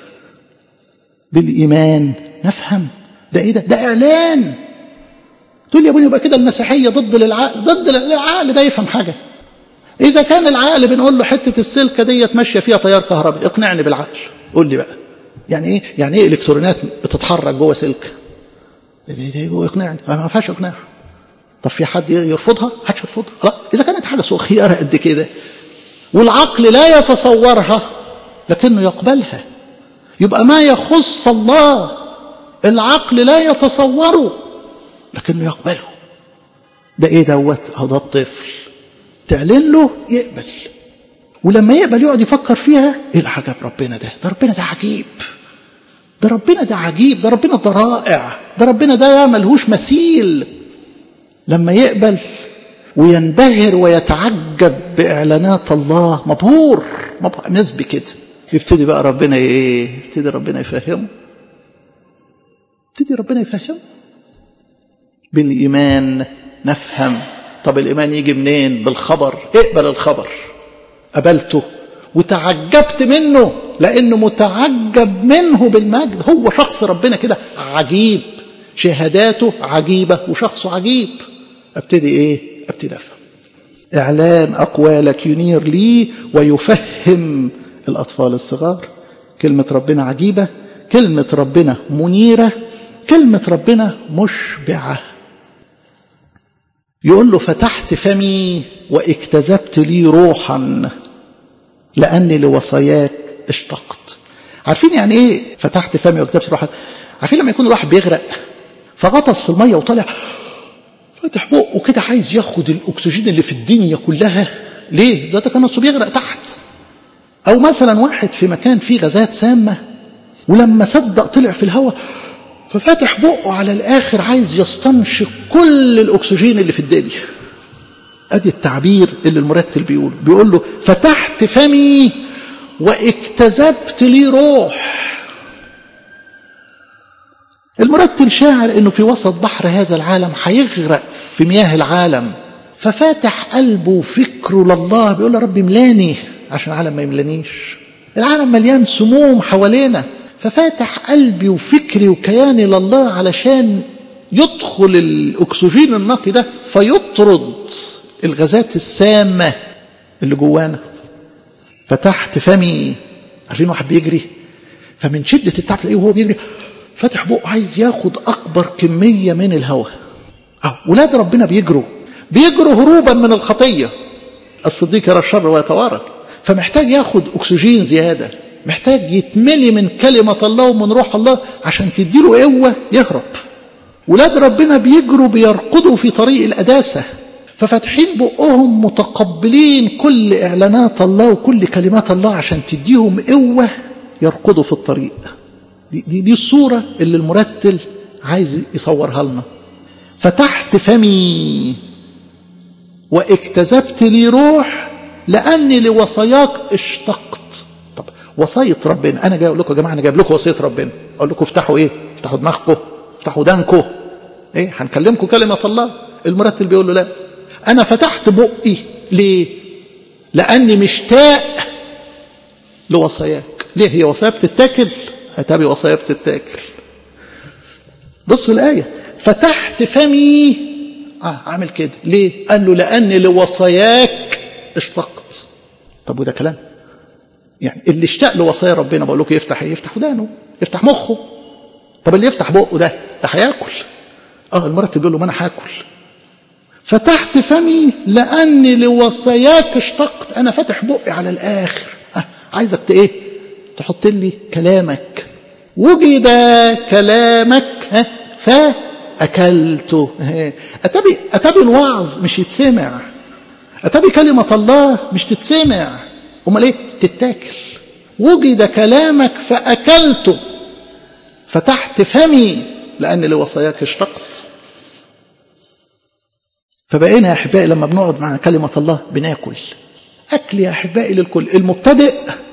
بالايمان نفهم ده ايه ده ده اعلان تقول لي يا ابني يبقى كده المسيحيه ضد للعقل ضد العقل ده يفهم حاجه اذا كان العقل بنقول له حته السلكه ديت ماشيه فيها تيار كهربي اقنعني بالعقل قول لي بقى يعني ايه يعني ايه الكترونات بتتحرك جوه سلك اقنعني ما ينفعش اقناع طب في حد يرفضها محدش يرفضها لا اذا كانت حاجه صغيره قد كده والعقل لا يتصورها لكنه يقبلها يبقى ما يخص الله العقل لا يتصوره لكنه يقبله ده ايه دوت اهو ده الطفل تعلن له يقبل ولما يقبل يقعد يفكر فيها ايه العجب ربنا ده ده ربنا ده عجيب ده ربنا ده عجيب ده ربنا ده رائع ده ربنا ده ملهوش مثيل لما يقبل وينبهر ويتعجب بإعلانات الله مبهور مبهور نسبي كده يبتدي بقى ربنا ايه يبتدي ربنا يفهمه يبتدي ربنا يفهمه بالإيمان نفهم طب الإيمان يجي منين بالخبر اقبل الخبر قبلته وتعجبت منه لأنه متعجب منه بالمجد هو شخص ربنا كده عجيب شهاداته عجيبة وشخصه عجيب ابتدي ايه ابتدي افهم اعلان اقوالك ينير لي ويفهم الاطفال الصغار كلمة ربنا عجيبة كلمة ربنا منيرة كلمة ربنا مشبعة يقول له فتحت فمي واكتذبت لي روحا لأني لوصاياك اشتقت عارفين يعني ايه فتحت فمي واكتذبت روحا عارفين لما يكون الواحد بيغرق فغطس في المية وطلع فاتح بقه كده عايز ياخد الاكسجين اللي في الدنيا كلها ليه ده كان نفسه بيغرق تحت او مثلا واحد في مكان فيه غازات سامه ولما صدق طلع في الهواء ففاتح بقه على الاخر عايز يستنشق كل الاكسجين اللي في الدنيا ادي التعبير اللي المرتل بيقوله بيقول له فتحت فمي واكتذبت لي روح المرتل شاعر انه في وسط بحر هذا العالم هيغرق في مياه العالم ففاتح قلبه وفكره لله بيقول يا رب ملاني عشان العالم ما يملانيش العالم مليان سموم حوالينا ففاتح قلبي وفكري وكياني لله علشان يدخل الاكسجين النقي ده فيطرد الغازات السامه اللي جوانا فتحت فمي عارفين واحد بيجري فمن شده التعب تلاقيه وهو بيجري فاتح بقه عايز ياخد اكبر كميه من الهواء اه ولاد ربنا بيجروا بيجروا هروبا من الخطيه الصديق يرى الشر ويتوارى فمحتاج ياخد اكسجين زياده محتاج يتملي من كلمه الله ومن روح الله عشان تديله قوه يهرب ولاد ربنا بيجروا بيرقدوا في طريق القداسه ففاتحين بقهم متقبلين كل اعلانات الله وكل كلمات الله عشان تديهم قوه يرقدوا في الطريق دي, دي, دي الصورة اللي المرتل عايز يصورها لنا فتحت فمي واكتذبت لي روح لأني لوصاياك اشتقت طب وصاية ربنا أنا جاي أقول لكم يا جماعة أنا جايب لكم وصية ربنا أقول لكم افتحوا إيه افتحوا دماغكم افتحوا دانكم إيه هنكلمكم كلمة الله المرتل بيقول له لا أنا فتحت بقي ليه لأني مشتاق لوصاياك ليه هي وصايا بتتاكل أتابي وصايا بتتاكل بص الآية فتحت فمي آه عامل كده ليه قال له لأني لوصاياك اشتقت طب وده كلام يعني اللي اشتاق لوصايا ربنا بقول لكم يفتح ايه يفتح ودانه يفتح مخه طب اللي يفتح بقه ده ده هياكل اه المرتب بيقول له ما انا هاكل فتحت فمي لأني لوصاياك اشتقت أنا فاتح بقي على الآخر أه عايزك إيه تحط لي كلامك وجد كلامك ها فأكلته أتبي, أتبي الوعظ مش يتسمع أتبي كلمة الله مش تتسمع أمال إيه تتاكل وجد كلامك فأكلته فتحت فمي لأن لوصاياك اشتقت فبقينا يا أحبائي لما بنقعد مع كلمة الله بناكل أكل يا أحبائي للكل المبتدئ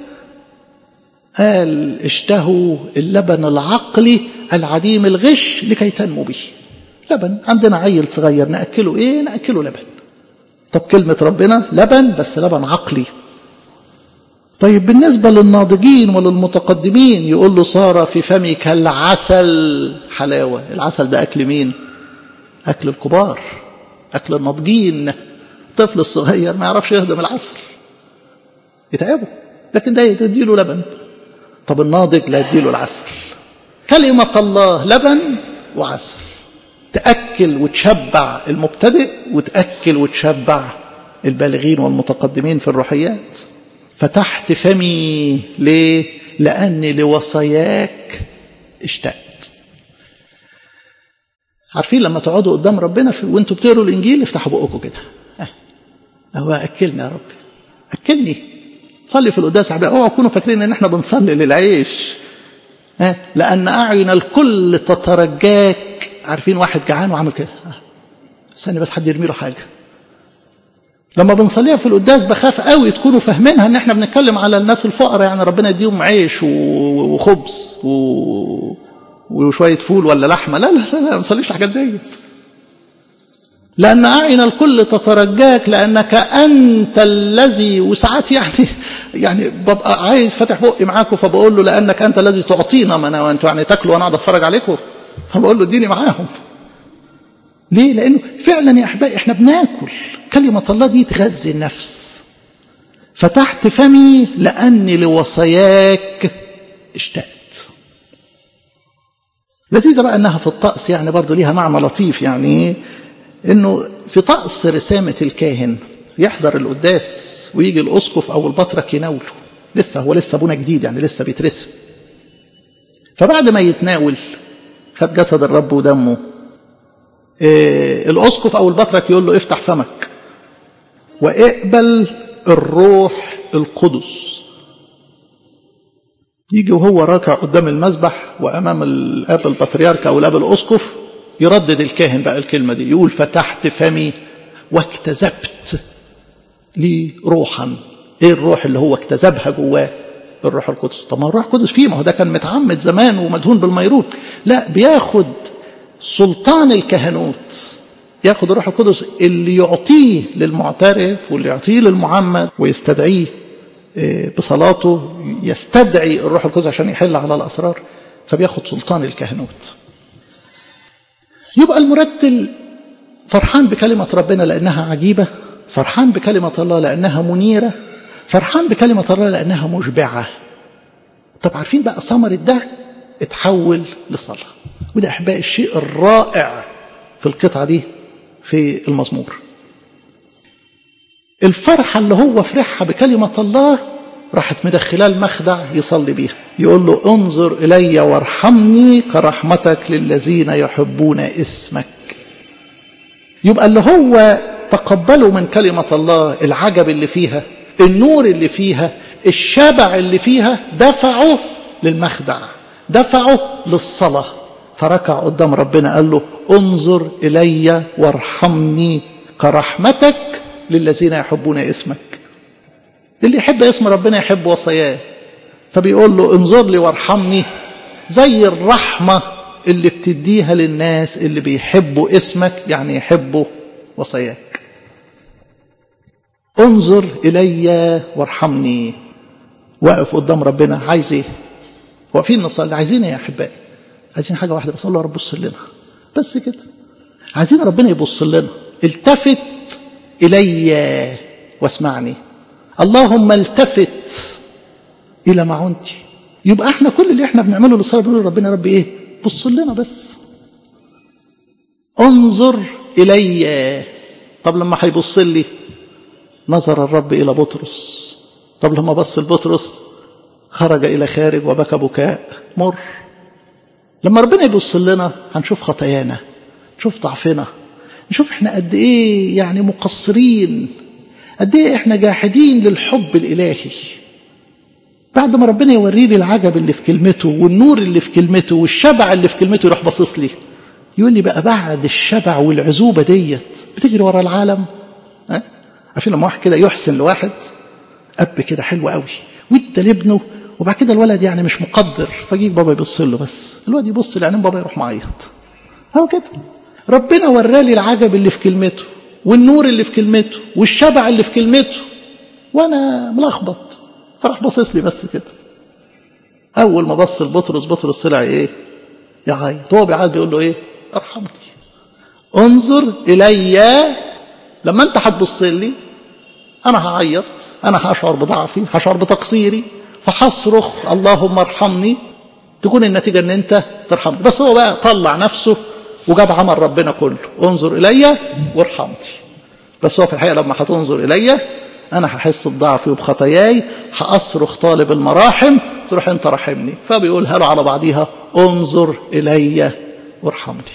قال اشتهوا اللبن العقلي العديم الغش لكي تنمو به لبن عندنا عيل صغير نأكله ايه نأكله لبن طب كلمة ربنا لبن بس لبن عقلي طيب بالنسبة للناضجين وللمتقدمين يقول له صار في فمك العسل حلاوة العسل ده أكل مين أكل الكبار أكل الناضجين الطفل الصغير ما يعرفش يهضم العسل يتعبه لكن ده يديله لبن طب الناضج لا يديله العسل كلمة الله لبن وعسل تأكل وتشبع المبتدئ وتأكل وتشبع البالغين والمتقدمين في الروحيات فتحت فمي ليه لأني لوصاياك اشتقت عارفين لما تقعدوا قدام ربنا في وانتوا بتقروا الانجيل افتحوا بقكم كده اه هو اكلنا يا رب اكلني صلي في القداس يا اوعوا تكونوا فاكرين ان احنا بنصلي للعيش اه لان اعين الكل تترجاك عارفين واحد جعان وعامل كده اه استني بس حد يرمي له حاجه لما بنصليها في القداس بخاف قوي تكونوا فاهمينها ان احنا بنتكلم على الناس الفقراء يعني ربنا يديهم عيش وخبز و... وشويه فول ولا لحمه لا لا لا, لا ما نصليش الحاجات ديت لأن أعين الكل تترجاك لأنك أنت الذي وساعات يعني يعني ببقى عايز فاتح بقي معاكم فبقول له لأنك أنت الذي تعطينا ما أنا وأنتوا يعني تاكلوا وأنا قاعد أتفرج عليكم فبقول له اديني معاهم ليه؟ لأنه فعلا يا أحبائي إحنا بناكل كلمة الله دي تغذي النفس فتحت فمي لأني لوصاياك اشتقت لذيذة بقى أنها في الطقس يعني برضو ليها معنى لطيف يعني أنه في طقس رسامة الكاهن يحضر القداس ويجي الأسقف أو البطرك يناوله لسه هو لسه ابونا جديد يعني لسه بيترسم فبعد ما يتناول خد جسد الرب ودمه إيه الأسقف أو البطرك يقول له افتح فمك واقبل الروح القدس يجي وهو راكع قدام المذبح وأمام الأب البطريرك أو الأب الأسقف يردد الكاهن بقى الكلمة دي يقول فتحت فمي واكتذبت لي روحا ايه الروح اللي هو اكتذبها جواه الروح القدس طب ما الروح القدس فيه ما هو ده كان متعمد زمان ومدهون بالميرون لا بياخد سلطان الكهنوت ياخد الروح القدس اللي يعطيه للمعترف واللي يعطيه للمعمد ويستدعيه بصلاته يستدعي الروح القدس عشان يحل على الأسرار فبياخد سلطان الكهنوت يبقى المرتل فرحان بكلمة ربنا لأنها عجيبة فرحان بكلمة الله لأنها منيرة فرحان بكلمة الله لأنها مشبعة طب عارفين بقى ثمرة ده اتحول لصلاة وده أحباء الشيء الرائع في القطعة دي في المزمور الفرحة اللي هو فرحها بكلمة الله راحت مدخلاه المخدع يصلي بيها يقول له انظر إلي وارحمني كرحمتك للذين يحبون اسمك يبقى اللي هو تقبله من كلمة الله العجب اللي فيها النور اللي فيها الشبع اللي فيها دفعه للمخدع دفعه للصلاة فركع قدام ربنا قال له انظر إلي وارحمني كرحمتك للذين يحبون اسمك اللي يحب اسم ربنا يحب وصاياه فبيقول له انظر لي وارحمني زي الرحمة اللي بتديها للناس اللي بيحبوا اسمك يعني يحبوا وصاياك انظر إلي وارحمني واقف قدام ربنا عايز ايه واقفين نصلي عايزين ايه يا احبائي عايزين حاجه واحده بس الله رب بص لنا بس كده عايزين ربنا يبص لنا التفت الي واسمعني اللهم التفت الى معونتي يبقى احنا كل اللي احنا بنعمله للصلاه بنقول لربنا يا رب ايه بص لنا بس انظر الي طب لما هيبص لي نظر الرب إلى بطرس طب لما بص لبطرس خرج إلى خارج وبكى بكاء مر لما ربنا يبص لنا هنشوف خطايانا نشوف ضعفنا نشوف احنا قد ايه يعني مقصرين قد ايه احنا جاحدين للحب الالهي بعد ما ربنا يوري لي العجب اللي في كلمته والنور اللي في كلمته والشبع اللي في كلمته يروح باصص لي يقول لي بقى بعد الشبع والعزوبه ديت بتجري ورا العالم ها عشان لما واحد كده يحسن لواحد اب كده حلو قوي وادى لابنه وبعد كده الولد يعني مش مقدر فجيك بابا يبص له بس الولد يبص لعينين بابا يروح معيط هو كده ربنا ورالي العجب اللي في كلمته والنور اللي في كلمته والشبع اللي في كلمته وانا ملخبط فراح باصص لي بس كده اول ما بص لبطرس بطرس طلع ايه يعيط هو بيعيط بيقول له ايه ارحمني انظر الي لما انت هتبص لي انا هعيط انا هشعر بضعفي هشعر بتقصيري فهصرخ اللهم ارحمني تكون النتيجه ان انت ترحمني بس هو بقى طلع نفسه وجاب عمل ربنا كله انظر الي وارحمني بس هو في الحقيقه لما هتنظر الي انا هحس بضعفي وبخطاياي هاصرخ طالب المراحم تروح انت رحمني فبيقولها له على بعضيها انظر الي وارحمني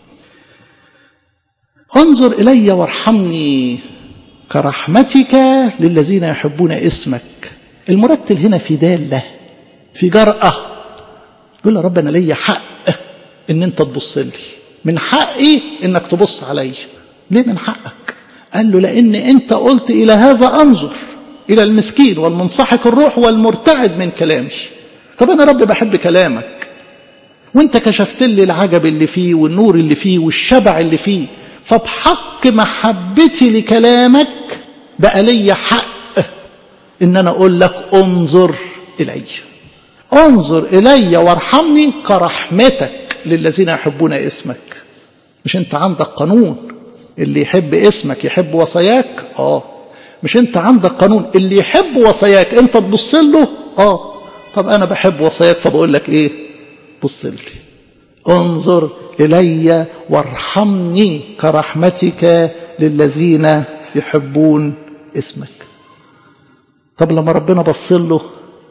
انظر الي وارحمني كرحمتك للذين يحبون اسمك المرتل هنا في داله في جرأة يقول له رب انا ليا حق ان انت تبص لي من حقي انك تبص علي ليه من حقك قال له لان انت قلت الى هذا انظر الى المسكين والمنصحك الروح والمرتعد من كلامي طب انا رب بحب كلامك وانت كشفت لي العجب اللي فيه والنور اللي فيه والشبع اللي فيه فبحق محبتي لكلامك بقى لي حق ان انا اقول لك انظر الي انظر الي وارحمني كرحمتك للذين يحبون اسمك مش انت عندك قانون اللي يحب اسمك يحب وصاياك اه مش انت عندك قانون اللي يحب وصاياك انت تبص له اه طب انا بحب وصاياك فبقول لك ايه بص لي انظر الي وارحمني كرحمتك للذين يحبون اسمك طب لما ربنا بص له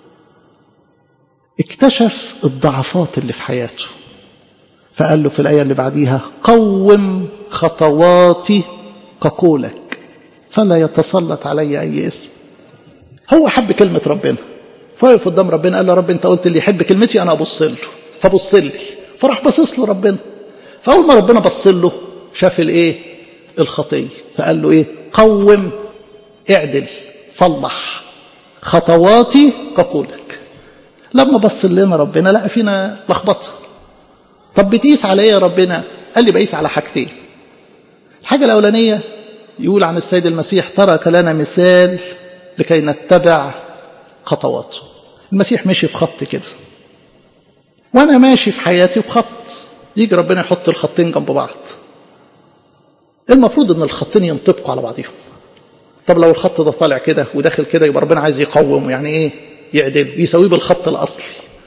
اكتشف الضعفات اللي في حياته فقال له في الآية اللي بعديها قوم خطواتي كقولك فلا يتسلط علي أي اسم هو حب كلمة ربنا فوقف قدام ربنا قال له رب انت قلت اللي يحب كلمتي انا ابص له فبص لي فراح باصص له ربنا فاول ما ربنا بص له شاف الايه الخطيه فقال له ايه قوم اعدل صلح خطواتي كقولك لما بص لنا ربنا لقى فينا لخبطه طب بتقيس على ايه يا ربنا قال لي بقيس على حاجتين الحاجه الاولانيه يقول عن السيد المسيح ترك لنا مثال لكي نتبع خطواته المسيح مشي في خط كده وانا ماشي في حياتي بخط يجي ربنا يحط الخطين جنب بعض المفروض ان الخطين ينطبقوا على بعضهم طب لو الخط ده طالع كده وداخل كده يبقى ربنا عايز يقوم يعني ايه يعدل يساويه بالخط الاصلي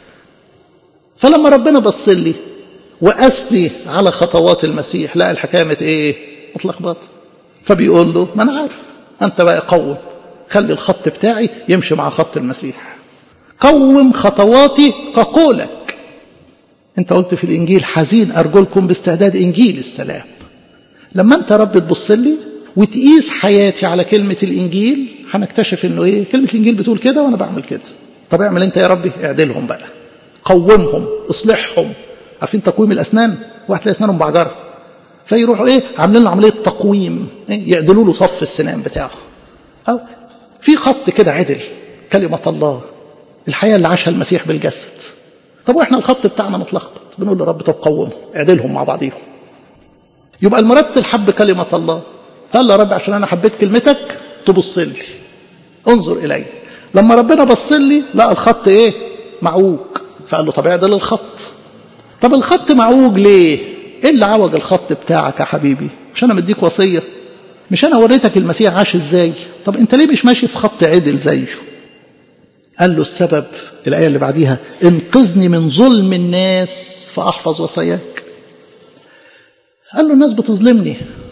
فلما ربنا بص لي واسني على خطوات المسيح لا الحكايه مت ايه متلخبط فبيقول له ما انا عارف انت بقى قوم خلي الخط بتاعي يمشي مع خط المسيح قوم خطواتي كقولك انت قلت في الانجيل حزين ارجلكم باستعداد انجيل السلام لما انت رب تبص لي وتقيس حياتي على كلمة الإنجيل هنكتشف إنه إيه كلمة الإنجيل بتقول كده وأنا بعمل كده طب اعمل أنت يا ربي اعدلهم بقى قومهم اصلحهم عارفين تقويم الأسنان واحد تلاقي أسنانهم بعجرة فيروحوا إيه عاملين له عملية تقويم إيه؟ يعدلوا له صف السنان بتاعه أو في خط كده عدل كلمة الله الحياة اللي عاشها المسيح بالجسد طب واحنا الخط بتاعنا متلخبط بنقول له رب طب قومهم اعدلهم مع بعضيهم يبقى المرتل حب كلمة الله قال له يا رب عشان انا حبيت كلمتك تبص لي انظر الي لما ربنا بص لي لقى الخط ايه معوج فقال له طب اعدل الخط طب الخط معوج ليه ايه اللي عوج الخط بتاعك يا حبيبي مش انا مديك وصيه مش انا وريتك المسيح عاش ازاي طب انت ليه مش ماشي في خط عدل زيه قال له السبب الايه اللي بعديها انقذني من ظلم الناس فاحفظ وصاياك قال له الناس بتظلمني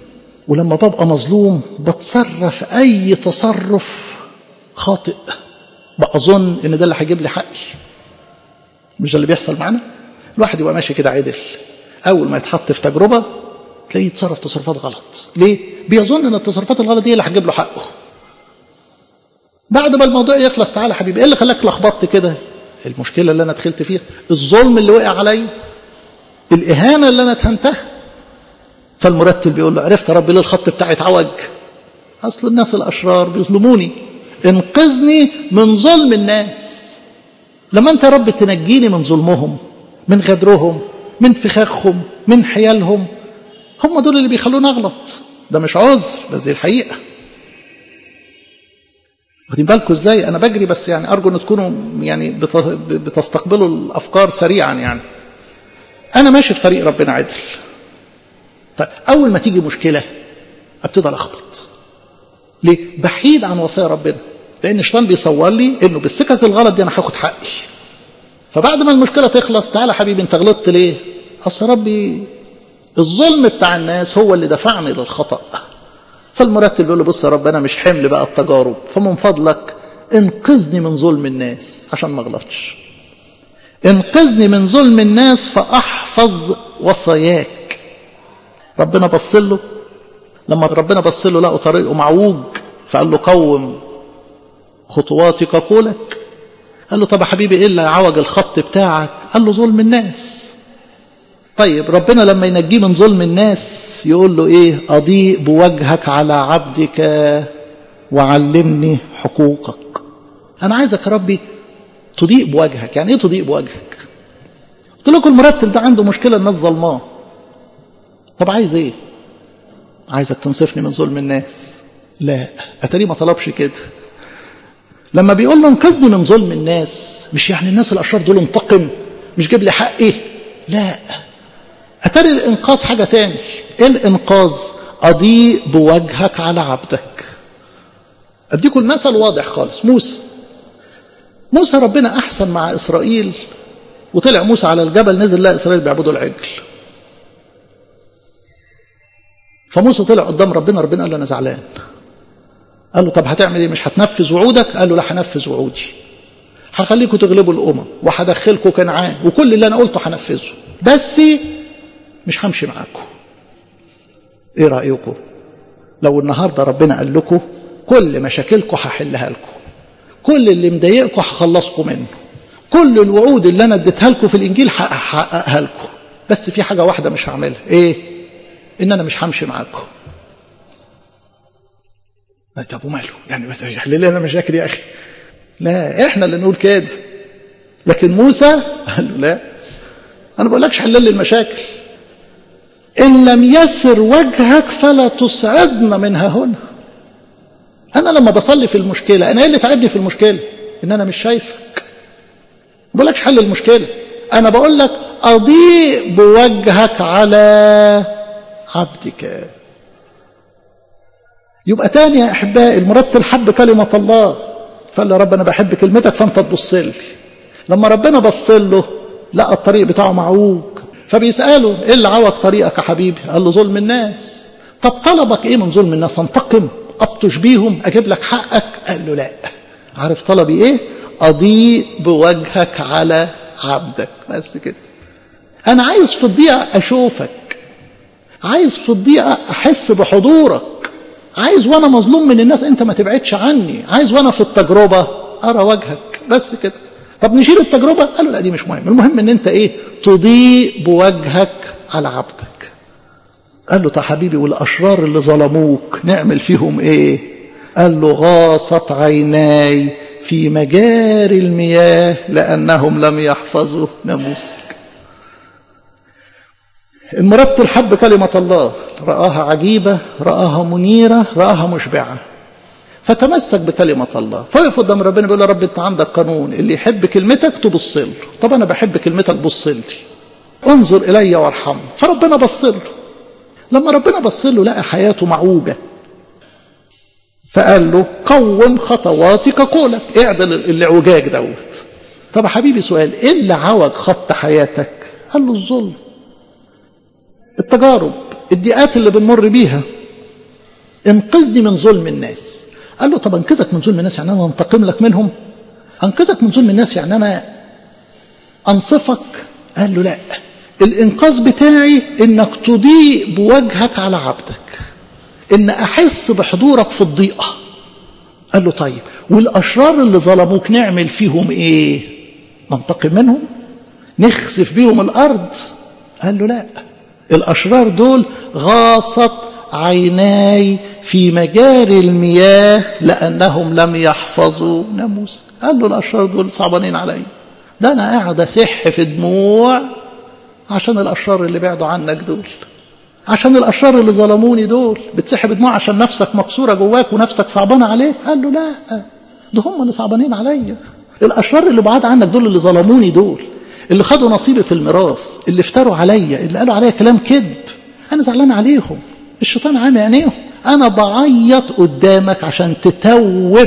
ولما ببقى مظلوم بتصرف أي تصرف خاطئ بأظن إن ده اللي هيجيب لي حقي مش ده اللي بيحصل معانا الواحد يبقى ماشي كده عدل أول ما يتحط في تجربة تلاقيه يتصرف تصرفات غلط ليه؟ بيظن إن التصرفات الغلط دي اللي هتجيب له حقه بعد ما الموضوع يخلص تعالى حبيبي ايه اللي خلاك لخبطت كده المشكلة اللي أنا دخلت فيها الظلم اللي وقع عليا الإهانة اللي أنا اتهنتها فالمرتب بيقول له عرفت يا رب ليه الخط بتاعي اتعوج أصل الناس الأشرار بيظلموني انقذني من ظلم الناس لما أنت يا رب تنجيني من ظلمهم من غدرهم من فخاخهم من حيالهم هم دول اللي بيخلوني أغلط ده مش عذر بس دي الحقيقة واخدين بالكم ازاي انا بجري بس يعني ارجو ان تكونوا يعني بتستقبلوا الافكار سريعا يعني انا ماشي في طريق ربنا عدل طيب اول ما تيجي مشكله ابتدي الخبط ليه بحيد عن وصايا ربنا لان الشيطان بيصور لي انه بالسكك الغلط دي انا هاخد حقي فبعد ما المشكله تخلص تعالى حبيبي انت غلطت ليه اصل ربي الظلم بتاع الناس هو اللي دفعني للخطأ فالمرتب يقول له بص يا رب انا مش حمل بقى التجارب فمن فضلك انقذني من ظلم الناس عشان ما اغلطش انقذني من ظلم الناس فاحفظ وصاياك ربنا بص له لما ربنا بص له لقوا طريقه معوج فقال له قوم خطواتك قولك قال له طب يا حبيبي ايه اللي عوج الخط بتاعك قال له ظلم الناس طيب ربنا لما ينجيه من ظلم الناس يقول له ايه اضيء بوجهك على عبدك وعلمني حقوقك انا عايزك يا ربي تضيء بوجهك يعني ايه تضيء بوجهك قلت لكم المرتب ده عنده مشكله الناس ظلماه طب عايز ايه عايزك تنصفني من ظلم الناس لا اتاري ما طلبش كده لما بيقول له انقذني من ظلم الناس مش يعني الناس الاشرار دول انتقم مش جيب لي حقي لا اتاري الانقاذ حاجه تاني ايه الانقاذ اضيء بوجهك على عبدك اديكم المثل واضح خالص موسى موسى ربنا احسن مع اسرائيل وطلع موسى على الجبل نزل لقى اسرائيل بيعبدوا العجل فموسى طلع قدام ربنا ربنا قال له انا زعلان قال له طب هتعمل ايه مش هتنفذ وعودك قال له لا هنفذ وعودي هخليكم تغلبوا الامم وهدخلكم كنعان وكل اللي انا قلته هنفذه بس مش همشي معاكم ايه رايكم لو النهارده ربنا قال لكم كل مشاكلكم هحلها لكم كل اللي مضايقكم هخلصكم منه كل الوعود اللي انا اديتها لكم في الانجيل هحققها لكم بس في حاجه واحده مش هعملها ايه ان انا مش همشي معاكم طب وماله يعني بس يحل لي انا مشاكل يا اخي لا احنا اللي نقول كده لكن موسى قال له لا انا بقول لكش حل لي المشاكل ان لم يسر وجهك فلا تصعدنا منها هنا انا لما بصلي في المشكله انا ايه اللي تعبني في المشكله ان انا مش شايفك ما بقولكش حل المشكله انا بقول لك اضيء بوجهك على عبدك يبقى تاني يا احبائي المرتل حب كلمه الله فقال له يا رب انا بحب كلمتك فانت تبص لي لما ربنا بص له لقى الطريق بتاعه معوج فبيساله ايه اللي عوج طريقك يا حبيبي قال له ظلم الناس طب طلبك ايه من ظلم الناس انتقم ابطش بيهم اجيب لك حقك قال له لا عارف طلبي ايه اضيء بوجهك على عبدك بس كده انا عايز في الضيقه اشوفك عايز في الضيقه احس بحضورك عايز وانا مظلوم من الناس انت ما تبعدش عني عايز وانا في التجربه ارى وجهك بس كده طب نشيل التجربه قالوا لا دي مش مهم المهم ان انت ايه تضيء بوجهك على عبدك قال له طب حبيبي والاشرار اللي ظلموك نعمل فيهم ايه قال له غاصت عيناي في مجاري المياه لانهم لم يحفظوا ناموسك المرتل حب كلمة الله رآها عجيبة رآها منيرة رآها مشبعة فتمسك بكلمة الله فيقف قدام ربنا بيقول يا رب انت عندك قانون اللي يحب كلمتك تبص له طب انا بحب كلمتك بص لي انظر الي وارحمني فربنا بص له لما ربنا بص له لقى حياته معوجة فقال له قوم خطواتك قولك اعدل الاعوجاج دوت طب يا حبيبي سؤال ايه اللي عوج خط حياتك قال له الظلم التجارب الضيقات اللي بنمر بيها انقذني من ظلم الناس قال له طب انقذك من ظلم الناس يعني انا انتقم لك منهم انقذك من ظلم الناس يعني انا انصفك قال له لا الانقاذ بتاعي انك تضيء بوجهك على عبدك ان احس بحضورك في الضيقه قال له طيب والاشرار اللي ظلموك نعمل فيهم ايه ننتقم منهم نخسف بيهم الارض قال له لا الاشرار دول غاصت عيناي في مجاري المياه لانهم لم يحفظوا ناموس قال له الاشرار دول صعبانين عليا ده انا قاعد اسح في دموع عشان الاشرار اللي بعدوا عنك دول عشان الاشرار اللي ظلموني دول بتسحب دموع عشان نفسك مكسوره جواك ونفسك صعبانه عليك قال له لا ده هم اللي صعبانين عليا الاشرار اللي بعاد عنك دول اللي ظلموني دول اللي خدوا نصيبي في الميراث اللي افتروا عليا اللي قالوا عليا كلام كذب انا زعلان عليهم الشيطان عامي عينيهم انا بعيط قدامك عشان تتوب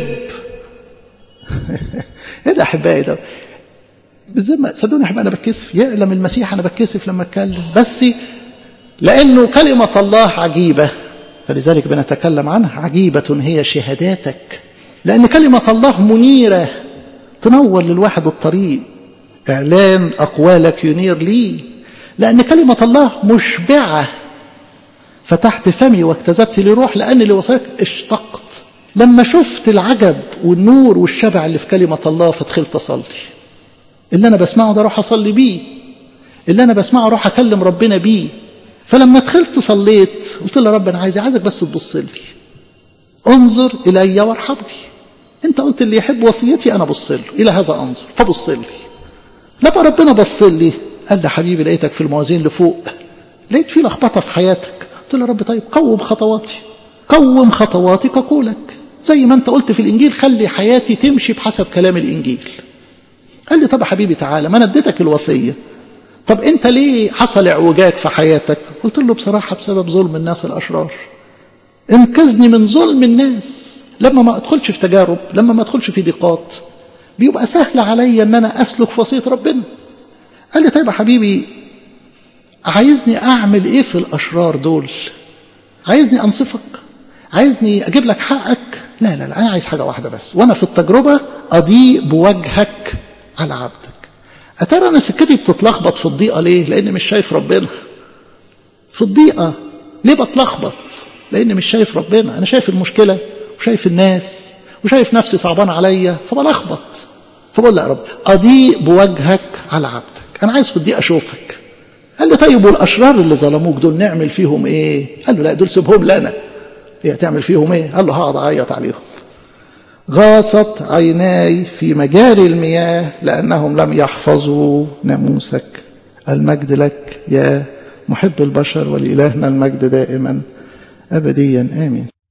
ايه ده احبائي ده بالذمه صدقوني احبائي انا بتكسف يعلم المسيح انا بتكسف لما اتكلم بس لانه كلمه الله عجيبه فلذلك بنتكلم عنها عجيبه هي شهاداتك لان كلمه الله منيره تنور للواحد الطريق اعلان اقوالك ينير لي لان كلمه الله مشبعه فتحت فمي واكتسبت لي روح لان اللي وصلك اشتقت لما شفت العجب والنور والشبع اللي في كلمه الله فدخلت اصلي اللي انا بسمعه ده اروح اصلي بيه اللي انا بسمعه اروح اكلم ربنا بيه فلما دخلت صليت قلت له رب انا عايز عايزك بس تبص لي انظر الي وارحمني انت قلت اللي يحب وصيتي انا بص له الى هذا انظر فبص لي لما ربنا بص لي قال لي حبيبي لقيتك في الموازين لفوق لقيت في لخبطه في حياتك قلت له يا رب طيب قوم خطواتي قوم خطواتي كقولك زي ما انت قلت في الانجيل خلي حياتي تمشي بحسب كلام الانجيل قال لي طب يا حبيبي تعالى ما انا اديتك الوصيه طب انت ليه حصل اعوجاج في حياتك قلت له بصراحه بسبب ظلم الناس الاشرار انقذني من ظلم الناس لما ما ادخلش في تجارب لما ما ادخلش في ضيقات بيبقى سهل عليا ان انا اسلك في وصيه ربنا قال لي طيب يا حبيبي عايزني اعمل ايه في الاشرار دول عايزني انصفك عايزني اجيب لك حقك لا لا لا انا عايز حاجه واحده بس وانا في التجربه اضيء بوجهك على عبدك اترى انا سكتي بتتلخبط في الضيقه ليه لان مش شايف ربنا في الضيقه ليه بتلخبط لان مش شايف ربنا انا شايف المشكله وشايف الناس وشايف نفسي صعبان عليا فبلخبط فبقول له يا رب اضيء بوجهك على عبدك انا عايز في الضيقه اشوفك قال لي طيب والاشرار اللي ظلموك دول نعمل فيهم ايه قال له لا دول سيبهم لنا هي تعمل فيهم ايه قال له هقعد اعيط عليهم غاصت عيناي في مجاري المياه لانهم لم يحفظوا ناموسك المجد لك يا محب البشر ولإلهنا المجد دائما أبديا آمين